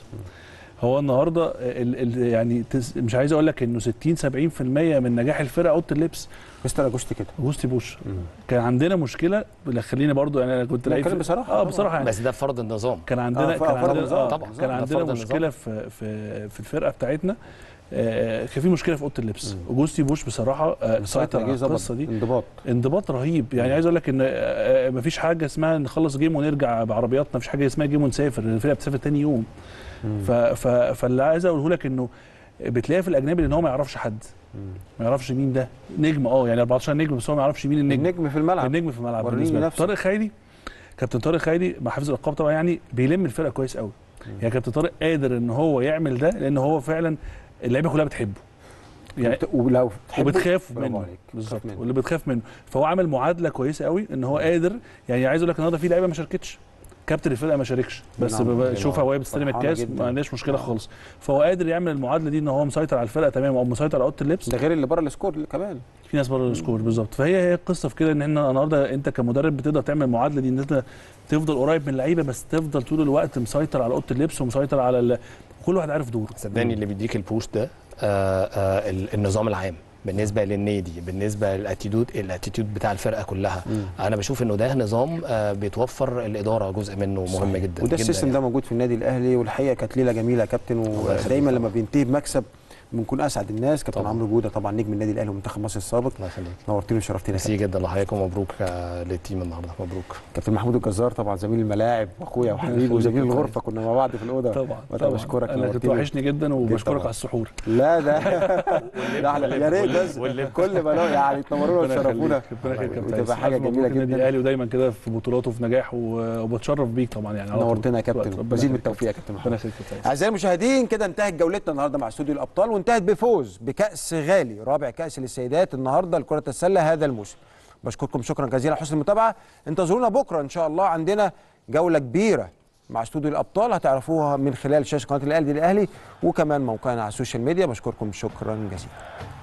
هو النهارده ال ال يعني تس مش عايز اقول لك انه 60 70% من نجاح الفرقه اوضه اللبس مستر اجوستي كده اجوستي بوش كان عندنا مشكله لا خليني برضو يعني انا كنت بنتكلم لعيب بصراحة اه طبعاً. بصراحه يعني بس ده فرض النظام كان عندنا آه، كان فرض عندنا النظام. آه طبعاً. كان ده عندنا فرض مشكله في في في الفرقه بتاعتنا آه، كان في مشكله في اوضه اللبس اوجوستي بوش بصراحه آه، سيطر على القصه دي انضباط انضباط رهيب يعني عايز اقول لك ان آه، آه، مفيش حاجه اسمها نخلص جيم ونرجع بعربياتنا مفيش حاجه اسمها جيم ونسافر الفرقه بتسافر تاني يوم ف ف فاللي عايز اقوله لك انه بتلاقي في الاجنبي ان هو ما يعرفش حد ما يعرفش مين ده نجم اه يعني 14 نجم بس هو ما يعرفش مين النجم النجم في الملعب النجم في الملعب وريني بالنسبه له نفسك. طارق خيري كابتن طارق خيري مع حفظ الالقاب طبعا يعني بيلم الفرقه كويس قوي يعني كابتن طارق قادر ان هو يعمل ده لان هو فعلا اللعيبه كلها بتحبه يعني وبت- ولو تحبه، وبتخاف برافو منه عليك. بالظبط تخاف منه. واللي بتخاف منه فهو عامل معادله كويسه قوي ان هو قادر يعني عايز اقول لك النهارده في لعيبه ما شاركتش كابتن الفرقه ما شاركش بس نعم. ببقى- شوفها وهي بتستلم فرحانة الكاس جداً. ما عندناش مشكله خالص فهو قادر يعمل المعادله دي ان هو مسيطر على الفرقه تمام او مسيطر على اوضه اللبس ده غير اللي بره السكور كمان في ناس بره السكور بالظبط فهي هي القصه في كده ان احنا النهارده انت كمدرب بتقدر تعمل المعادله دي ان انت تفضل قريب من اللعيبه بس تفضل طول الوقت مسيطر على اوضه اللبس ومسيطر على ال... كل واحد عارف دوره صدقني اللي بيديك البوش ده آه آه ال- النظام العام بالنسبه للنادي بالنسبه للاتيتود الاتيتود بتاع الفرقه كلها انا بشوف انه ده نظام آه بيتوفر الاداره جزء منه مهم جدا وده جداً السيستم ده موجود في النادي الاهلي والحقيقه كانت ليله جميله يا كابتن يخليك ودايما طبعاً. لما بينتهي بمكسب بنكون اسعد الناس كابتن طبعاً. عمرو جوده طبعا نجم النادي الاهلي ومنتخب مصر السابق الله يخليك نورتني وشرفتني يا ميرسي جدا لحضرتك ومبروك آه للتيم النهارده مبروك كابتن محمود الجزار طبعا زميل الملاعب واخويا وحبيبي يخليك وزميل يا الغرفه كنا مع بعض في الاوضه طبعا وأنا بشكرك انا كنت نورتني. وحشني جدا وبشكرك طبعاً. على السحور لا ده ده احلى يا ريت بس كل ما نو- يعني تنورونا ربنا وتشرفونا يخليك، ربنا يخليك يا كابتن وتبقى هيثم. حاجه ألف مبروك جميله النادي جدا الاهلي ودايما كده في بطولاته وفي نجاح و- وبتشرف بيك طبعا يعني على طول. نورتنا يا ربنا كابتن مزيد من يخليك. التوفيق يا كابتن محمد ربنا يخليك يا كابتن هيثم. اعزائي المشاهدين كده انتهت جولتنا النهارده مع استوديو الابطال وانتهت بفوز بكاس غالي رابع كاس للسيدات النهارده لكره السله هذا الموسم بشكركم شكرا جزيلا على حسن المتابعه انتظرونا بكره ان شاء الله عندنا جوله كبيره مع استوديو الابطال هتعرفوها من خلال شاشه قناه الاهلي الاهلي وكمان موقعنا على السوشيال ميديا بشكركم شكرا جزيلا